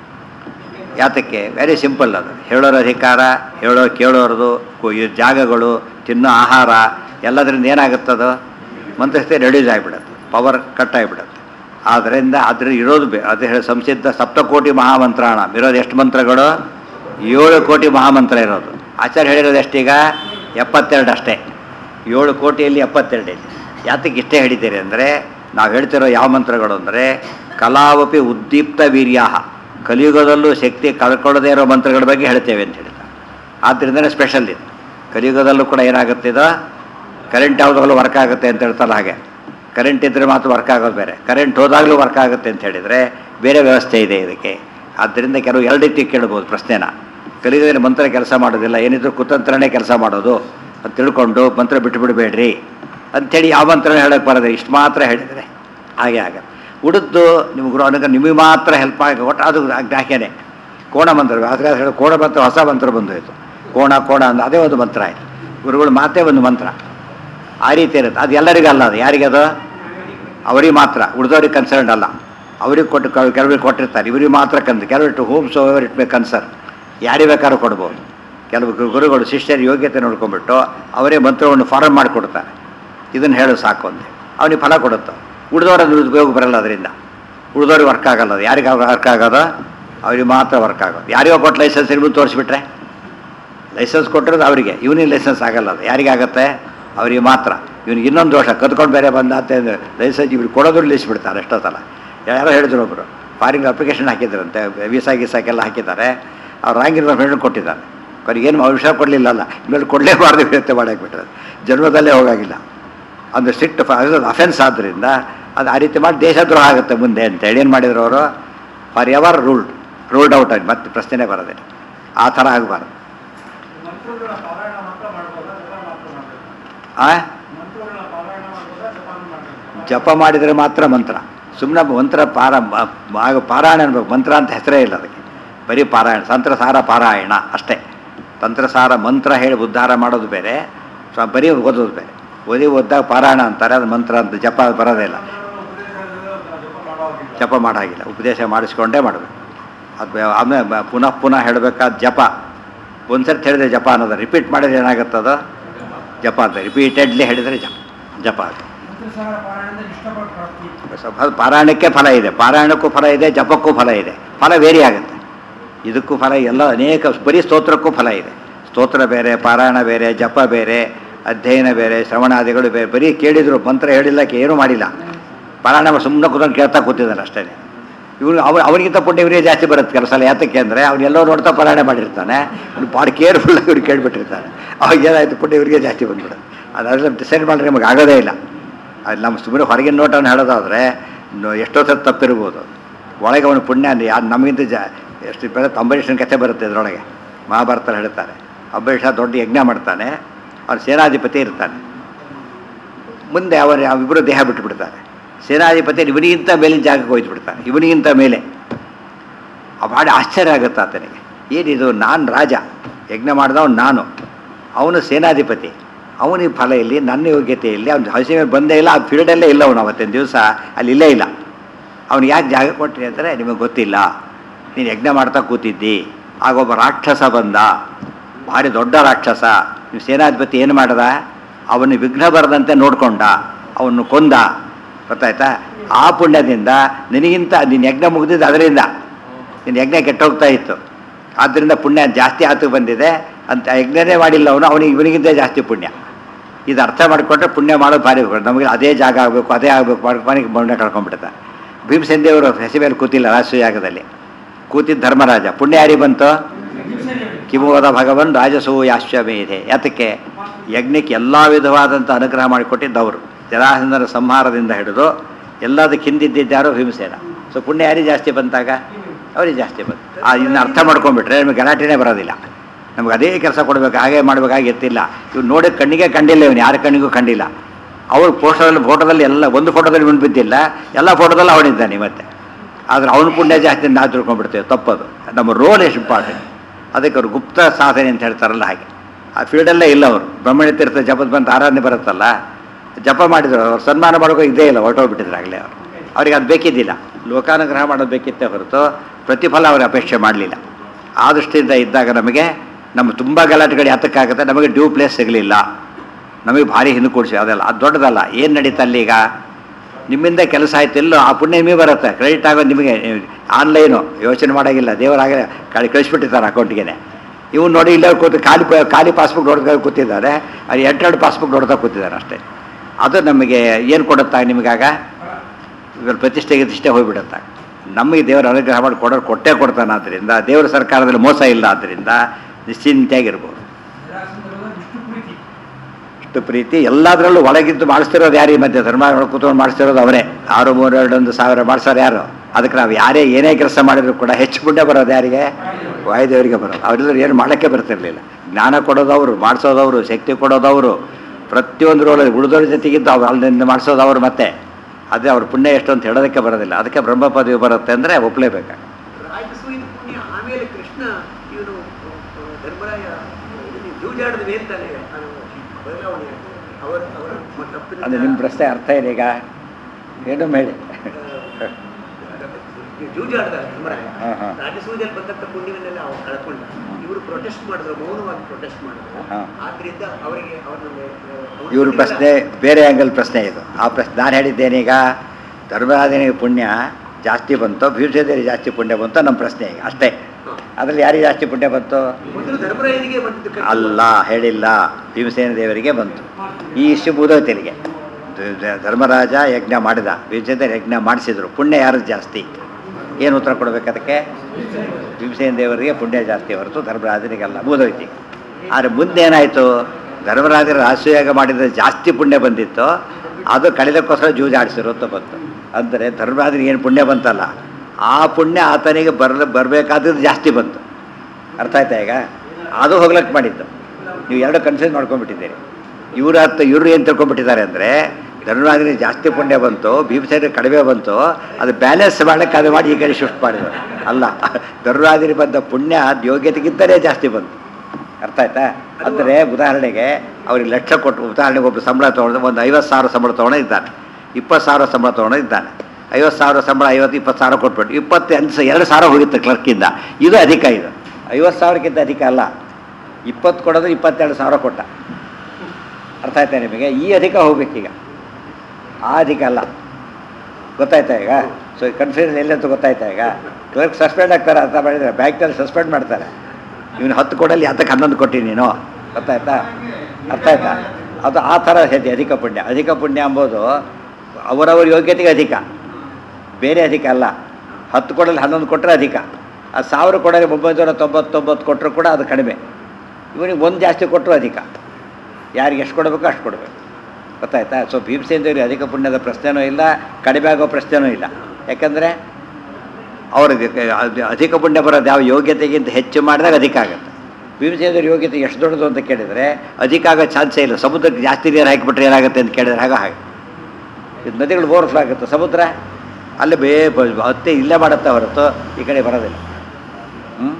ಯಾತಕ್ಕೆ ವೆರಿ ಸಿಂಪಲ್ ಅದು ಹೇಳೋರ ಅಧಿಕಾರ ಹೇಳೋ ಕೇಳೋರದು ಕು- ಈ ಜಾಗಗಳು ತಿನ್ನೋ ಆಹಾರ ಎಲ್ಲದರಿಂದ ಏನಾಗುತ್ತದು ಮಂತ್ರಸ್ಥೆ ರೆಡ್ಯೂಸ್ ಆಗಿಬಿಡುತ್ತೆ ಪವರ್ ಕಟ್ ಆಗಿಬಿಡುತ್ತೆ ಆದ್ದರಿಂದ ಅದ್ರ ಇರೋದು ಬೇ ಅದು ಹೇಳಿ ಸಂಸಿದ್ಧ ಸಪ್ತಕೋಟಿ ಮಹಾಮಂತ್ರಾಣ ಇರೋದು ಎಷ್ಟು ಮಂತ್ರಗಳು ಏಳು ಕೋಟಿ ಮಹಾಮಂತ್ರ ಇರೋದು ಆಚಾರ್ಯ ಹೇಳಿರೋದು ಎಷ್ಟೀಗ ಎಪ್ಪತ್ತೆರಡು ಅಷ್ಟೇ ಏಳು ಕೋಟಿಯಲ್ಲಿ ಎಪ್ಪತ್ತೆರಡು ಇದೆ ಯಾತಕ್ಕೆ ಇಷ್ಟೇ ಹೇಳಿದ್ದೀರಿ ಅಂದರೆ ನಾವು ಹೇಳ್ತಿರೋ ಯಾವ ಮಂತ್ರಗಳು ಅಂದರೆ ಕಲಾವಪಿ ಉದ್ದೀಪ್ತ ವೀರ್ಯಾಹ ಕಲಿಯುಗದಲ್ಲೂ ಶಕ್ತಿ ಕಳ್ಕೊಳ್ಳದೇ ಇರೋ ಮಂತ್ರಗಳ ಬಗ್ಗೆ ಹೇಳ್ತೇವೆ ಅಂತ ಹೇಳ್ತಾರೆ ಆದ್ದರಿಂದನೇ ಸ್ಪೆಷಲ್ ಇದು ಕಲಿಯುಗದಲ್ಲೂ ಕೂಡ ಏನಾಗುತ್ತೆ ಇದು ಕರೆಂಟ್ ಯಾವುದಾಗಲೂ ವರ್ಕ್ ಆಗುತ್ತೆ ಅಂತ ಹೇಳ್ತಾರಲ್ಲ ಹಾಗೆ ಕರೆಂಟ್ ಇದ್ದರೆ ಮಾತ್ರ ವರ್ಕ್ ಆಗೋದು ಬೇರೆ ಕರೆಂಟ್ ಹೋದಾಗಲೂ ವರ್ಕ್ ಆಗುತ್ತೆ ಅಂತ ಹೇಳಿದರೆ ಬೇರೆ ವ್ಯವಸ್ಥೆ ಇದೆ ಇದಕ್ಕೆ ಆದ್ದರಿಂದ ಕೆಲವು ಎರಡು ರೀತಿ ಕೇಳ್ಬೋದು ಪ್ರಶ್ನೆನ ಕಲಿಯುಗದಲ್ಲಿ ಮಂತ್ರ ಕೆಲಸ ಮಾಡೋದಿಲ್ಲ ಏನಿದ್ರು ಕುತಂತ್ರನೇ ಕೆಲಸ ಮಾಡೋದು ಅಂತ ತಿಳ್ಕೊಂಡು ಮಂತ್ರ ಬಿಟ್ಟು ಬಿಡಬೇಡ್ರಿ ಅಂಥೇಳಿ ಯಾವ ಮಂತ್ರ ಹೇಳಕ್ಕೆ ಬರೋದು ಇಷ್ಟು ಮಾತ್ರ ಹೇಳಿದರೆ ಹಾಗೆ ಆಗ ಉಳಿದು ನಿಮ್ಗೆ ಗುರು ಅನುಗ್ರಹ ನಿಮಗೆ ಮಾತ್ರ ಹೆಲ್ಪ್ ಆಗಿ ಕೊಟ್ಟು ಅದು ಗ್ರಾಹ್ಯನೇ ಕೋಣ ಮಂತ್ರ ಅದ್ರಾಗ ಹೇಳೋ ಕೋಣ ಮಂತ್ರ ಹೊಸ ಮಂತ್ರ ಬಂದೋಯ್ತು ಕೋಣ ಕೋಣ ಅಂತ ಅದೇ ಒಂದು ಮಂತ್ರ ಆಯಿತು ಗುರುಗಳು ಮಾತೇ ಒಂದು ಮಂತ್ರ ಆ ರೀತಿ ಇರುತ್ತೆ ಅದು ಎಲ್ಲರಿಗಲ್ಲ ಅದು ಯಾರಿಗದು ಅವರಿಗೆ ಮಾತ್ರ ಉಳಿದವ್ರಿಗೆ ಕನ್ಸರ್ನ್ ಅಲ್ಲ ಅವ್ರಿಗೆ ಕೊಟ್ಟು ಕ- ಕೆಲವರಿಗೆ ಕೊಟ್ಟಿರ್ತಾರೆ ಇವರಿಗೆ ಮಾತ್ರ ಕನ್ ಕೆಲವರು to whomsoever it may concern ಯಾರಿಗೆ ಬೇಕಾದ್ರೂ ಕೊಡ್ಬೋದು ಕೆಲವು ಗು- ಗುರುಗಳು ಶಿಷ್ಯರ ಯೋಗ್ಯತೆ ನೋಡ್ಕೊಂಡ್ಬಿಟ್ಟು ಅವರೇ ಮಂತ್ರವನ್ನು ಫಾರ್ಮ್ ಮಾಡಿಕೊಡ್ತಾರೆ ಇದನ್ನು ಹೇಳು ಸಾಕು ಅಂತ ಅವನಿಗೆ ಫಲ ಕೊಡುತ್ತೆ ಉಳಿದವರಲ್ಲಿ ಉಪಯೋಗ ಬರಲ್ಲ ಅದರಿಂದ ಉಳಿದವ್ರಿಗೆ ವರ್ಕ್ ಆಗಲ್ಲ ಅದು ಯಾರಿಗೆ ವರ್ಕ್ ಆಗೋದು ಅವ್ರಿಗೆ ಮಾತ್ರ ವರ್ಕ್ ಆಗೋದು ಯಾರಿಗೋ ಕೊಟ್ಟು ಲೈಸೆನ್ಸ್ ಇರ್ಬೋದು ತೋರಿಸ್ಬಿಟ್ರೆ ಲೈಸೆನ್ಸ್ ಕೊಟ್ಟಿರೋದು ಅವರಿಗೆ ಇವನಿಗೆ ಲೈಸೆನ್ಸ್ ಆಗಲ್ಲ ಅದು ಯಾರಿಗಾಗತ್ತೆ ಅವರಿಗೆ ಮಾತ್ರ ಇವನಿಗೆ ಇನ್ನೊಂದು ದೋಷ ಕದ್ಕೊಂಡು ಬೇರೆ ಬಂದ ಅಂತ ಲೈಸೆನ್ಸ್ ಇವ್ರಿಗೆ ಕೊಡೋದು ನಿಲ್ಲಿಸ್ಬಿಡ್ತಾರೆ ಎಷ್ಟೋ ಸಲ ಯಾರೋ ಹೇಳಿದ್ರು ಒಬ್ಬರು ಫಾರಿನ್ ಅಪ್ಲಿಕೇಶನ್ ಹಾಕಿದ್ರಂತೆ ವೀಸಾ ಗೀಸಾಕ್ಕೆಲ್ಲ ಹಾಕಿದ್ದಾರೆ ಅವ್ರು ರಾಂಗ್ ಇನ್ಫಾರ್ಮೇಷನ್ ಕೊಟ್ಟಿದ್ದಾರೆ ಅವ್ರಿಗೇನು ವಿಷಯ ಕೊಡಲಿಲ್ಲಲ್ಲ ಇನ್ಮೇಲೆ ಕೊಡಲೇಬಾರ್ದು ವ್ಯವಸ್ಥೆ ಮಾಡಾಕ್ಬಿಟ್ರೆ ಜನ್ಮದಲ್ಲೇ ಹೋಗಾಗಿಲ್ಲ ಒಂದು ಸ್ಟ್ರಿಕ್ಟ್ ಅಫೆನ್ಸ್ ಆದ್ದರಿಂದ ಅದು ಆ ರೀತಿ ಮಾಡಿ ದೇಶದ್ರೋಹ ಆಗುತ್ತೆ ಮುಂದೆ ಅಂತೇಳಿ ಏನು ಮಾಡಿದ್ರು ಅವರು forever ruled ruled out ಆಗಿ ಮತ್ತೆ ಪ್ರಶ್ನೆ ಬರೋದಿಲ್ಲ ಆ ಥರ ಆಗಬಾರ್ದು ಮಂತ್ರಗಳ ಪಾರಾಯಣ ಮಾತ್ರ ಮಾಡ್ಬೋದಾ ಜಪ ಮಾತ್ರ ಮಾಡ್ಬೇಕು ಆ ಮಂತ್ರಗಳ ಪಾರಾಯಣ ಮಾಡ್ಬೋದಾ ಜಪಾನ ಮಾಡ್ಬೇಕು ಜಪ ಮಾಡಿದರೆ ಮಾತ್ರ ಮಂತ್ರ ಸುಮ್ಮನೆ ಮಂತ್ರ ಪಾರ ಮ- ಮ- ಪಾರಾಯಣ ಅನ್ಬೇಕು ಮಂತ್ರ ಅಂತ ಹೆಸರೇ ಇಲ್ಲ ಅದಕ್ಕೆ ಬರೀ ಪಾರಾಯಣ ತಂತ್ರಸಾರ ಪಾರಾಯಣ ಅಷ್ಟೇ ತಂತ್ರಸಾರ ಮಂತ್ರ ಹೇಳಿ ಉದ್ಧಾರ ಮಾಡೋದು ಬೇರೆ ಸ್ವ- ಬರೀ ಓದೋದು ಬೇರೆ ಓದಿ ಓದ್ದಾಗ ಪಾರಾಯಣ ಅಂತಾರೆ ಅದು ಮಂತ್ರ ಅಂತ ಜಪ ಬರೋದೇ ಇಲ್ಲ ಉಪದೇಶದಲ್ಲಿ ಜಪ ಮಾಡೋವಾಗಿಲ್ಲ ಜಪ ಮಾಡಾಗಿಲ್ಲ ಉಪದೇಶ ಮಾಡಿಸ್ಕೊಂಡೇ ಮಾಡಬೇಕು ಅದು ಬೆ- ಆಮೇಲೆ ಬ- ಪುನಃ ಪುನಃ ಹೇಳಬೇಕಾದ ಜಪ ಒಂದು ಸರ್ತಿ ಹೇಳಿದ್ರೆ ಜಪ ಅನ್ನೋದು ರಿಪೀಟ್ ಮಾಡಿದ್ರೆ ಏನಾಗುತ್ತದು ಜಪ ಅಂತ ರಿಪೀಟೆಡ್ಲಿ ಹೇಳಿದರೆ ಜಪ ಜಪ ಅದು ಮಂತ್ರಸಾರ ಪಾರಾಯಣದಿಂದ ಇಷ್ಟಪಟ್ಟು ಪ್ರಾಪ್ತಿ ಸ್ವಲ್ಪ ಅದು ಪಾರಾಯಣಕ್ಕೆ ಫಲ ಇದೆ ಪಾರಾಯಣಕ್ಕೂ ಫಲ ಇದೆ ಜಪಕ್ಕೂ ಫಲ ಇದೆ ಫಲ ವೇರಿ ಆಗುತ್ತೆ ಇದಕ್ಕೂ ಫಲ ಎಲ್ಲ ಅನೇಕ ಬರೀ ಸ್ತೋತ್ರಕ್ಕೂ ಫಲ ಇದೆ ಸ್ತೋತ್ರ ಬೇರೆ ಪಾರಾಯಣ ಬೇರೆ ಜಪ ಬೇರೆ ಅಧ್ಯಯನ ಬೇರೆ ಶ್ರವಣಾದಿಗಳು ಬೇರೆ ಬರೀ ಕೇಳಿದ್ರು ಮಂತ್ರ ಹೇಳಿಲ್ಲ ಏನೂ ಮಾಡಿಲ್ಲ ಪಾರಾಯಣ ಸುಮ್ಮನೆ ಕೂತ್ಕೊಂಡು ಕೇಳ್ತಾ ಕೂತಿದ್ದಾನೆ ಅಷ್ಟೇ ಇವನು ಅವ ಅವನಿಗಿಂತ ಪುಣ್ಯ ಇವರಿಗೆ ಜಾಸ್ತಿ ಬರುತ್ತೆ ಕೆಲಸ ಎಲ್ಲ ಯಾತಕ್ಕೆ ಅಂದರೆ ಅವನ್ನೆಲ್ಲೋ ನೋಡ್ತಾ ಪಾರಾಯಣ ಮಾಡಿರ್ತಾನೆ ಅವ್ನು ಭಾಳ ಕೇರ್ಫುಲ್ಲಾಗಿ ಇವ್ರು ಕೇಳಿಬಿಟ್ಟಿರ್ತಾನೆ ಅವಾಗ ಏನಾಯಿತು ಪುಣ್ಯ ಇವರಿಗೆ ಜಾಸ್ತಿ ಬಂದ್ಬಿಡುತ್ತೆ ಅದೆಲ್ಲ ಡಿಸೈಡ್ ಮಾಡಿದ್ರೆ ನಮಗೆ ಆಗೋದೇ ಇಲ್ಲ ಅದು ನಮ್ಮ ಸುಮ್ಮನೆ ಹೊರಗಿನ ನೋಟನ್ನು ಹೇಳೋದಾದರೆ ನ- ಎಷ್ಟೋ ಸಲ ತಪ್ಪಿರ್ಬೋದು ಒಳಗೆ ಅವನು ಪುಣ್ಯ ಅಂದರೆ ಯಾರು ನಮಗಿಂತ ಜಾ ಎಷ್ಟು ಬೆಳೆ ಅಂಬರೀಷನ ಕಥೆ ಬರುತ್ತೆ ಇದರೊಳಗೆ ಮಹಾಭಾರತ ಹೇಳ್ತಾರೆ ಅಂಬರೀಷ ದೊಡ್ಡ ಯಜ್ಞ ಮಾಡ್ತಾನೆ ಅವನು ಸೇನಾಧಿಪತಿ ಇರ್ತಾನೆ ಮುಂದೆ ಅವರು ಇಬ್ಬರು ದೇಹ ಬಿಟ್ಟು ಬಿಡ್ತಾರೆ ಸೇನಾಧಿಪತಿ ಇವನಿಗಿಂತ ಮೇಲಿನ ಜಾಗಕ್ಕೆ ಹೋಯ್ತು ಬಿಡ್ತಾನೆ ಇವನಿಗಿಂತ ಮೇಲೆ ಆ ಭಾಳ ಆಶ್ಚರ್ಯ ಆಗುತ್ತೆ ಆತನಿಗೆ ಏನಿದು ನಾನು ರಾಜ ಯಜ್ಞ ಮಾಡಿದವನು ನಾನು ಅವನು ಸೇನಾಧಿಪತಿ ಅವನಿಗೆ ಫಲ ಇಲ್ಲಿ ನನ್ನ ಯೋಗ್ಯತೆ ಇಲ್ಲಿ ಅವ್ನು ಹಸಿ ಮೇಲೆ ಬಂದೇ ಇಲ್ಲ ಆ ಫೀಲ್ಡಲ್ಲೇ ಇಲ್ಲ ಅವನು ಅವತ್ತಿನ ದಿವಸ ಅಲ್ಲಿ ಇಲ್ಲೇ ಇಲ್ಲ ಅವ್ನಿಗೆ ಯಾಕೆ ಜಾಗ ಕೊಟ್ಟರೆ ಅಂದರೆ ನಿಮಗೆ ಗೊತ್ತಿಲ್ಲ ನೀನು ಯಜ್ಞ ಮಾಡ್ತಾ ಕೂತಿದ್ದಿ ಆಗೊಬ್ಬ ರಾಕ್ಷಸ ಬಂದ ಭಾರಿ ದೊಡ್ಡ ರಾಕ್ಷಸ ನೀವು ಸೇನಾಧಿಪತಿ ಏನು ಮಾಡ್ದ ಅವನು ವಿಘ್ನ ಬರದಂತೆ ನೋಡ್ಕೊಂಡ ಅವನು ಕೊಂದ ಗೊತ್ತಾಯ್ತಾ ಆ ಪುಣ್ಯದಿಂದ ನಿನಗಿಂತ ನಿನ್ನ ಯಜ್ಞ ಮುಗಿದಿದ್ದು ಅದರಿಂದ ನಿನ್ನ ಯಜ್ಞ ಕೆಟ್ಟೋಗ್ತಾ ಇತ್ತು ಆದ್ದರಿಂದ ಪುಣ್ಯ ಜಾಸ್ತಿ ಆತು ಬಂದಿದೆ ಅಂತ ಯಜ್ಞನೇ ಮಾಡಿಲ್ಲ ಅವನು ಅವನಿಗೆ ಇವನಿಗಿಂತ ಜಾಸ್ತಿ ಪುಣ್ಯ ಇದು ಅರ್ಥ ಮಾಡಿಕೊಂಡ್ರೆ ಪುಣ್ಯ ಮಾಡೋದು ಭಾರಿ ಬೇಕು. ನಮಗೆ ಅದೇ ಜಾಗ ಆಗಬೇಕು ಅದೇ ಆಗಬೇಕು ಮಾಡ್ಕೊಂಡು ಪುಣ್ಯ ಕಳ್ಕೊಂಡ್ಬಿಡ್ತಾರೆ ಭೀಮಸೇನ್ ದೇವರು ಹೆಸರು ಮೇಲೆ ಕೂತಿಲ್ಲ ರಾಜಸೂಯಾಗದಲ್ಲಿ ಕೂತಿದ್ದ ಧರ್ಮರಾಜ ಪುಣ್ಯ ಯಾರಿಗೆ ಬಂತು ಕಿಮುವದ ಭಗವನ್ ರಾಜಸೂಯಾಶ್ವಮೇಧೆ ಯಾತಕ್ಕೆ ಯಜ್ಞಕ್ಕೆ ಎಲ್ಲ ವಿಧವಾದಂಥ ಅನುಗ್ರಹ ಮಾಡಿಕೊಟ್ಟಿದ್ದವರು ಜರಾಸಂಧನ ಸಂಹಾರದಿಂದ ಹಿಡಿದು ಎಲ್ಲದಕ್ಕೆ ಹಿಂದಿದ್ದಿದ್ದಾರೋ ಭೀಮಸೇನ ಸೊ ಪುಣ್ಯ ಯಾರಿಗೆ ಜಾಸ್ತಿ ಬಂತಾಗ ಅವ್ರಿಗೆ ಜಾಸ್ತಿ ಬಂತು ಆ ಇದನ್ನ ಅರ್ಥ ಮಾಡ್ಕೊಂಡ್ಬಿಟ್ರೆ ನಮಗೆ ಗಲಾಟೆನೇ ಬರೋದಿಲ್ಲ ನಮ್ಗೆ ಅದೇ ಕೆಲಸ ಕೊಡಬೇಕು ಹಾಗೆ ಮಾಡಬೇಕಾಗಿ ಎತ್ತಿಲ್ಲ ಇವ್ನು ನೋಡಿ ಕಣ್ಣಿಗೆ ಕಂಡಿಲ್ಲ ಇವನು ಯಾರ ಕಣ್ಣಿಗೂ ಕಂಡಿಲ್ಲ ಅವ್ರ ಫೋಟೋದಲ್ಲಿ ಫೋಟೋದಲ್ಲಿ ಎಲ್ಲ ಒಂದು ಫೋಟೋದಲ್ಲಿ ಇವನು ಬಿದ್ದಿಲ್ಲ ಎಲ್ಲ ಫೋಟೋದಲ್ಲಿ ಅವನಿದ್ದಾನೆ ಮತ್ತೆ ಆದರೆ ಅವನ ಪುಣ್ಯ ಜಾಸ್ತಿ ಅಂತ ನಾವು ತಿಳ್ಕೊಂಡ್ಬಿಡ್ತೇವೆ ತಪ್ಪದು ನಮ್ಮ ರೋಲ್ ಎಷ್ಟು ಇಂಪಾರ್ಟೆಂಟ್ ಅದಕ್ಕೆ ಅವ್ರು ಗುಪ್ತ ಸಾಧನೆ ಅಂತ ಹೇಳ್ತಾರಲ್ಲ ಹಾಗೆ ಆ ಫೀಲ್ಡಲ್ಲೇ ಇಲ್ಲ ಅವರು ಬ್ರಹ್ಮಣ್ಯ ತೀರ್ಥ ಜಪದ ಬಂತ ಆರಾಧನೆ ಬರುತ್ತಲ್ಲ ಜಪ ಮಾಡಿದ್ರು ಅವ್ರು ಸನ್ಮಾನ ಮಾಡೋಕೆ ಇದೇ ಇಲ್ಲ ಹೊರಟೋಗ್ಬಿಟ್ಟಿದ್ರು ಆಗಲೇ ಅವರು ಅವ್ರಿಗೆ ಅದು ಬೇಕಿದ್ದಿಲ್ಲ ಲೋಕಾನುಗ್ರಹ ಮಾಡೋದು ಬೇಕಿತ್ತೇ ಹೊರತು ಪ್ರತಿಫಲ ಅವ್ರಿಗೆ ಅಪೇಕ್ಷೆ ಮಾಡಲಿಲ್ಲ ಆ ದೃಷ್ಟಿಯಿಂದ ಇದ್ದಾಗ ನಮಗೆ ನಮ್ಮ ತುಂಬ ಗಲಾಟೆಗಳು ಯಾತಕ್ಕಾಗುತ್ತೆ ನಮಗೆ ಡ್ಯೂ ಪ್ಲೇಸ್ ಸಿಗಲಿಲ್ಲ ನಮಗೆ ಭಾರಿ ಹಿಂದೆ ಕೂಡಿಸಿ ಅದೆಲ್ಲ ಅದು ದೊಡ್ಡದಲ್ಲ ಏನು ನಡೀತಾ ಅಲ್ಲಿ ಈಗ ನಿಮ್ಮಿಂದ ಕೆಲಸ ಆಯ್ತು ಎಲ್ಲೋ ಆ ಪುಣ್ಯ ನಿಮಗೆ ಬರುತ್ತೆ ಕ್ರೆಡಿಟ್ ಆಗೋದು ನಿಮಗೆ ಆನ್ಲೈನು ಯೋಚನೆ ಮಾಡೋಂಗಿಲ್ಲ ದೇವರಾಗ ಕಳಿ ಕಳಿಸ್ಬಿಟ್ಟಿರ್ತಾರೆ ಅಕೌಂಟ್ಗೆ ಇವ್ನು ನೋಡಿ ಇಲ್ಲೇ ಕೂತು ಖಾಲಿ ಪ- ಖಾಲಿ ಪಾಸ್ಬುಕ್ ನೋಡ್ತಾ ಕೂತಿದ್ದಾರೆ ಅದು ಎರಡೆರಡು ಪಾಸ್ಬುಕ್ ನೋಡ್ತಾ ಕೂತಿದ್ದಾರೆ ಅಷ್ಟೇ ಅದು ನಮಗೆ ಏನು ಕೊಡುತ್ತಾ ನಿಮಗಾಗ ಇವಾಗ ಪ್ರತಿಷ್ಠೆಗೆ ಇಷ್ಟೇ ಹೋಗ್ಬಿಡುತ್ತೆ ನಮಗೆ ದೇವರ ಅನುಗ್ರಹ ಮಾಡಿ ಕೊಡೋರು ಕೊಟ್ಟೇ ಕೊಡ್ತಾನೆ ಆದ್ದರಿಂದ ದೇವರ ಸರ್ಕಾರದಲ್ಲಿ ಮೋಸ ಇಲ್ಲ ಆದ್ದರಿಂದ ನಿಶ್ಚಿಂತೆಯಾಗಿರ್ಬೋದು ವಿಷ್ಣು ಪ್ರೀತಿ ಇಷ್ಟು ಪ್ರೀತಿ ಎಲ್ಲದರಲ್ಲೂ ಒಳಗಿದ್ದು ಮಾಡಿಸ್ತಿರೋದು ಯಾರು ಈ ಮಧ್ಯೆ ಧರ್ಮ ಕೂತ್ಕೊಂಡು ಮಾಡಿಸ್ತಿರೋದು ಅವರೇ ಆರು ಮೂರು ಎರಡು ಒಂದು ಸಾವಿರ ಮಾಡಿಸೋರು ಯಾರು ಅದಕ್ಕೆ ನಾವು ಯಾರೇ ಏನೇ ಕೆಲಸ ಮಾಡಿದ್ರು ಕೂಡ ಹೆಚ್ಚು ಪುಣ್ಯ ಬರೋದು ಯಾರಿಗೆ ವಾಯುದೇವರಿಗೆ ಬರೋದು ಅವರೆಲ್ಲರೂ ಏನು ಮಾಡೋಕ್ಕೆ ಬರ್ತಿರ್ಲಿಲ್ಲ ಜ್ಞಾನ ಕೊಡೋದವರು ಮಾಡಿಸೋದವರು ಶಕ್ತಿ ಕೊಡೋದವರು ಪ್ರತಿಯೊಂದರೊಳಗೆ ಉಳಿದವ್ರ ಜೊತೆಗಿದ್ದು ಅವ್ರು ಅಲ್ಲಿಂದ ಮಾಡಿಸೋದವ್ರು ಮತ್ತೆ ಅದೇ ಅವ್ರ ಪುಣ್ಯ ಎಷ್ಟು ಅಂತ ಹೇಳೋದಕ್ಕೆ ಬರೋದಿಲ್ಲ ಅದಕ್ಕೆ ಬ್ರಹ್ಮ ಪದವಿ ಬರುತ್ತೆ ಅಂದರೆ ಒಪ್ಪಲೇಬೇಕು ರಾಜಸೂಯದ ಪುಣ್ಯ ಆಮೇಲೆ ಕೃಷ್ಣ ಇವನು ಧರ್ಮರಾಯ ಇದನ್ನ ಜೂಜಾಡದ ಮೇಲ್ತಾನೆ ಅದು ಬದಲಾವಣೆ ಆಯ್ತು. ಅವರ ಅವರ ತಪ್ಪಿನಿಂದ ಅದು ನಿಮ್ಮ ಪ್ರಶ್ನೆ ಅರ್ಥ ಇದೆ ಈಗ ಏನು ಹೇಳಿ ಜೂಜಾಡ್ದ ಧರ್ಮರಾಯ ಹಾ, ಹಾ. ರಾಜಸೂಯದಲ್ಲಿ ಬಂದಂತ ಪುಣ್ಯವನ್ನೆಲ್ಲ ಅವ್ರು ಕಳ್ಕೊಂಡ ಇವರು ಪ್ರೊಟೆಸ್ಟ್ ಮಾಡಿದ್ರು ಮೌನವಾಗಿ ಪ್ರೊಟೆಸ್ಟ್ ಮಾಡಿದ್ರು ಹಾ. ಆದ್ರಿಂದ ಅವರಿಗೆ ಅವ್ರನ್ನ ಇವ್ರ ಪ್ರಶ್ನೆ ಬೇರೆ ಆ್ಯಂಗಲ್ ಪ್ರಶ್ನೆ ಇದು ಆ ಪ್ರಶ್ನೆ ನಾನು ಹೇಳಿದ್ದೇನೀಗ ಧರ್ಮರಾಜನಿಗೆ ಪುಣ್ಯ ಜಾಸ್ತಿ ಬಂತು ಭೀಮಸೇನಿಗೆ ಜಾಸ್ತಿ ಪುಣ್ಯ ಬಂತು ನಮ್ಮ ಪ್ರಶ್ನೆ ಈಗ ಅಷ್ಟೇ ಅದರಲ್ಲಿ ಯಾರಿಗೆ ಜಾಸ್ತಿ ಪುಣ್ಯ ಬಂತು ಮೊದಲು ಧರ್ಮರಾಯನಿಗೆ ಬಂದಿದ್ದು ಕಷ್ಟ. ಅಲ್ಲ ಹೇಳಿಲ್ಲ ಭೀಮಸೇನ ದೇವರಿಗೆ ಬಂತು ಈ ಇಶ್ಯೂ ಮುದೋತಿಲಿಗೆ ಧರ್ಮರಾಜ ಯಜ್ಞ ಮಾಡಿದ ಭೀಮಸೇನ ಯಜ್ಞ ಮಾಡಿಸಿದ್ರು ಪುಣ್ಯ ಯಾರು ಜಾಸ್ತಿ ಏನು ಉತ್ತರ ಕೊಡಬೇಕು ಅದಕ್ಕೆ ಭೀಮಸೇನ ದೇವರಿಗೆ ಪುಣ್ಯ ಜಾಸ್ತಿ ಹೊರತು ಧರ್ಮರಾಜನಿಗೆಲ್ಲ ಮುದೋಯ್ತಿ ಆದರೆ ಮುಂದೆ ಏನಾಯಿತು ಧರ್ಮರಾಜರ ರಾಸಯಾಗ ಮಾಡಿದರೆ ಜಾಸ್ತಿ ಪುಣ್ಯ ಬಂದಿತ್ತು ಅದು ಕಳೆದಕ್ಕೋಸ್ಕರ ಜೂಜಾಡಿಸಿರು ಅಂತ ಬಂತು ಅಂದರೆ ಧರ್ಮಾದ್ರೆ ಏನು ಪುಣ್ಯ ಬಂತಲ್ಲ ಆ ಪುಣ್ಯ ಆತನಿಗೆ ಬರ ಬರಬೇಕಾದದ್ದು ಜಾಸ್ತಿ ಬಂತು ಅರ್ಥ ಆಯ್ತಾ ಈಗ ಅದು ಹೋಗ್ಲಕ್ಕೆ ಮಾಡಿದ್ದು ನೀವು ಎರಡು ಕನ್ಫ್ಯೂಸ್ ಮಾಡ್ಕೊಂಡ್ಬಿಟ್ಟಿದ್ದೀರಿ ಇವ್ರ ಹತ್ತು ಇವರು ಏನು ತಿಳ್ಕೊಂಡ್ಬಿಟ್ಟಿದ್ದಾರೆ ಅಂದರೆ ಧರ್ಮರಾಜನಿಗೆ ಜಾಸ್ತಿ ಪುಣ್ಯ ಬಂತು ಭೀಮಸೇನ ಕಡಿಮೆ ಬಂತು ಅದು ಬ್ಯಾಲೆನ್ಸ್ ಮಾಡಕ್ಕೆ ಅದು ಮಾಡಿ ಈ ಕಡೆ ಶಿಫ್ಟ್ ಮಾಡಿದ್ರು ಅಲ್ಲ ಧರ್ಮರಾಜನಿಗೆ ಬಂದ ಪುಣ್ಯ ಯೋಗ್ಯತೆಗಿಂತಲೇ ಜಾಸ್ತಿ ಬಂತು ಅರ್ಥ ಆಯ್ತಾ ಅಂದರೆ ಉದಾಹರಣೆಗೆ ಅವ್ರಿಗೆ ಲಕ್ಷ ಕೊಟ್ಟು ಉದಾಹರಣೆಗೆ ಒಬ್ಬರು ಸಂಬಳ ತೊಗೊಂಡು ಒಂದು ಐವತ್ತು ಸಾವಿರ ಸಂಬಳ ತೊಗೊಂಡು ಇದ್ದಾನೆ ಇಪ್ಪತ್ತು ಸಾವಿರ ಸಂಬಳ ತೊಗೊಂಡು ಇದ್ದಾನೆ ಐವತ್ತು ಸಾವಿರ ಸಂಬಳ ಐವತ್ತು ಇಪ್ಪತ್ತು ಸಾವಿರ ಕೊಟ್ಬಿಟ್ಟು ಇಪ್ಪತ್ತು ಎಂಟು ಎರಡು ಸಾವಿರ ಹೋಗಿತ್ತು ಕ್ಲರ್ಕಿಂದ ಇದು ಅಧಿಕ ಇದು ಐವತ್ತು ಸಾವಿರಕ್ಕಿಂತ ಅಧಿಕ ಅಲ್ಲ ಇಪ್ಪತ್ತು ಕೊಡೋದು ಇಪ್ಪತ್ತೆರಡು ಸಾವಿರ ಕೊಟ್ಟ ಅರ್ಥ ಆಯ್ತಾ ನಿಮಗೆ ಈ ಅಧಿಕ ಹೋಗ್ಬೇಕೀಗ ಆ ಅಧಿಕ ಅಲ್ಲ ಗೊತ್ತಾಯ್ತಾ ಈಗ ಸೊ ಕನ್ಫ್ಯೂಷನ್ ಎಲ್ಲಿ ಅಂತ ಗೊತ್ತಾಯ್ತಾ ಈಗ ಕ್ಲರ್ಕ್ ಸಸ್ಪೆಂಡ್ ಆಗ್ತಾರೆ ಅರ್ಥ ಮಾಡಿದರೆ ಬ್ಯಾಂಕ್ನಲ್ಲಿ ಸಸ್ಪೆಂಡ್ ಮಾಡ್ತಾರೆ ಇವನು ಹತ್ತು ಕೊಡಲ್ಲಿ ಹತ್ತಕ್ಕೆ ಹನ್ನೊಂದು ಕೊಟ್ಟಿ ನೀನು ಗೊತ್ತಾಯ್ತಾ ಅರ್ಥ ಆಯ್ತಾ ಅದು ಆ ಥರ ಹೆಜ್ಜೆ ಅಧಿಕ ಪುಣ್ಯ ಅಧಿಕ ಪುಣ್ಯ ಎಂಬುದು ಅವರವರ ಯೋಗ್ಯತೆಗೆ ಅಧಿಕ ಬೇರೆ ಅಧಿಕ ಅಲ್ಲ ಹತ್ತು ಕೊಡಲ್ಲಿ ಹನ್ನೊಂದು ಕೊಟ್ಟರೆ ಅಧಿಕ ಆ ಸಾವಿರ ಕೊಡಲಿ ಒಂಬೈನೂರ ತೊಂಬತ್ತೊಂಬತ್ತು ಕೊಟ್ಟರು ಕೂಡ ಅದು ಕಡಿಮೆ ಇವನಿಗೆ ಒಂದು ಜಾಸ್ತಿ ಕೊಟ್ಟರು ಅಧಿಕ ಯಾರಿಗೆ ಎಷ್ಟು ಕೊಡಬೇಕು ಅಷ್ಟು ಕೊಡಬೇಕು ಗೊತ್ತಾಯ್ತಾ ಸೊ ಭೀಮಸೇಂದ್ರಿಗೆ ಅಧಿಕ ಪುಣ್ಯದ ಪ್ರಶ್ನೆನೂ ಇಲ್ಲ ಕಡಿಮೆ ಆಗೋ ಪ್ರಶ್ನೆನೂ ಇಲ್ಲ ಯಾಕಂದರೆ ಅವ್ರಿಗೆ ಅದು ಅಧಿಕ ಪುಣ್ಯ ಬರೋದು ಯಾವ ಯೋಗ್ಯತೆಗಿಂತ ಹೆಚ್ಚು ಮಾಡಿದಾಗ ಅಧಿಕ ಆಗುತ್ತೆ ಭೀಮಸೇಂದ್ರ ಯೋಗ್ಯತೆ ಎಷ್ಟು ದೊಡ್ಡದು ಅಂತ ಕೇಳಿದರೆ ಅಧಿಕ ಆಗೋ ಚಾನ್ಸೇ ಇಲ್ಲ ಸಮುದ್ರಕ್ಕೆ ಜಾಸ್ತಿ ನೀರು ಹಾಕಿಬಿಟ್ರೆ ಏನಾಗುತ್ತೆ ಅಂತ ಕೇಳಿದ್ರೆ ಆಗ ಹಾಗೆ ಇದು ನದಿಗಳು ಓವರ್ಫ್ಲೋ ಆಗುತ್ತೆ ಸಮುದ್ರ ಅಲ್ಲಿ ಬೇ ಬ- ಹತ್ತೆ ಇಲ್ಲೇ ಮಾಡುತ್ತೆ ಹೊರತು ಈ ಕಡೆ ಬರೋದಿಲ್ಲ ಹ್ಞೂ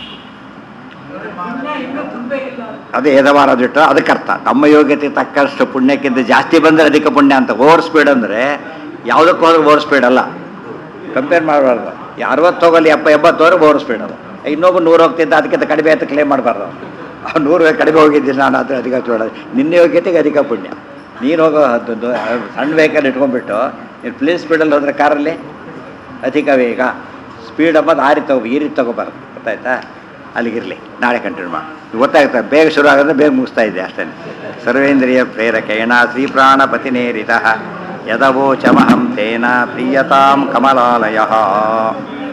ಅದೇ ಎದವಾರ ಬಿಟ್ಟು ಅದಕ್ಕೆ ಅರ್ಥ ನಮ್ಮ ಯೋಗ್ಯತೆ ತಕ್ಕಷ್ಟು ಪುಣ್ಯಕ್ಕಿಂತ ಜಾಸ್ತಿ ಬಂದರೆ ಅಧಿಕ ಪುಣ್ಯ ಅಂತ ಓವರ್ ಸ್ಪೀಡ್ ಅಂದರೆ ಯಾವುದಕ್ಕೂ ಹೋದ್ರೆ ಓವರ್ ಸ್ಪೀಡ್ ಅಲ್ಲ ಕಂಪೇರ್ ಮಾಡಬಾರ್ದು ಅರವತ್ತು ಹೋಗಲಿ ಎಪ್ಪ ಎಂಬತ್ತು ಹೋದ್ರೆ ಓವರ್ ಸ್ಪೀಡ್ ಅದು ಇನ್ನೊಬ್ಬ ನೂರು ಹೋಗ್ತಿದ್ದ ಅದಕ್ಕಿಂತ ಕಡಿಮೆ ಅಂತ ಕ್ಲೇಮ್ ಮಾಡಬಾರ್ದು ಆ ನೂರು ಕಡಿಮೆ ಹೋಗಿದ್ದೀನಿ ನಾನು ಅದು ಅಧಿಕ ನೋಡೋದು ನಿನ್ನ ಯೋಗ್ಯತೆಗೆ ಅಧಿಕ ಪುಣ್ಯ ನೀನು ಹೋಗೋ ಅದು ಸಣ್ಣ ವೆಹಿಕಲ್ ಇಟ್ಕೊಂಡ್ಬಿಟ್ಟು ನೀನು ಪ್ಲೇನ್ ಸ್ಪೀಡಲ್ಲಿ ಹೋದ್ರೆ ಕಾರಲ್ಲಿ ಅಧಿಕ ವೇಗ ಸ್ಪೀಡ್ ಅಂಬದು ಆ ರೀತಿ ತಗೋ ಈ ರೀತಿ ತಗೋಬಾರ್ದು ಗೊತ್ತಾಯ್ತಾ ಅಲ್ಲಿಗಿರಲಿ ನಾಳೆ ಕಂಟಿನ್ಯೂ ಮಾಡಿ ಗೊತ್ತಾಗುತ್ತೆ ಬೇಗ ಶುರು ಆಗೋದ್ರೆ ಬೇಗ ಮುಗಿಸ್ತಾ ಇದ್ದೆ ಅಷ್ಟೇ ಸರ್ವೇಂದ್ರಿಯ ಪ್ರೇರಕೇಣ ಶ್ರೀ ಪ್ರಾಣಪತಿನೇರಿತ ಯದವೋಚಮಹಂ ತೇನ ಪ್ರೀಯತಾಂ ಕಮಲಾಲಯ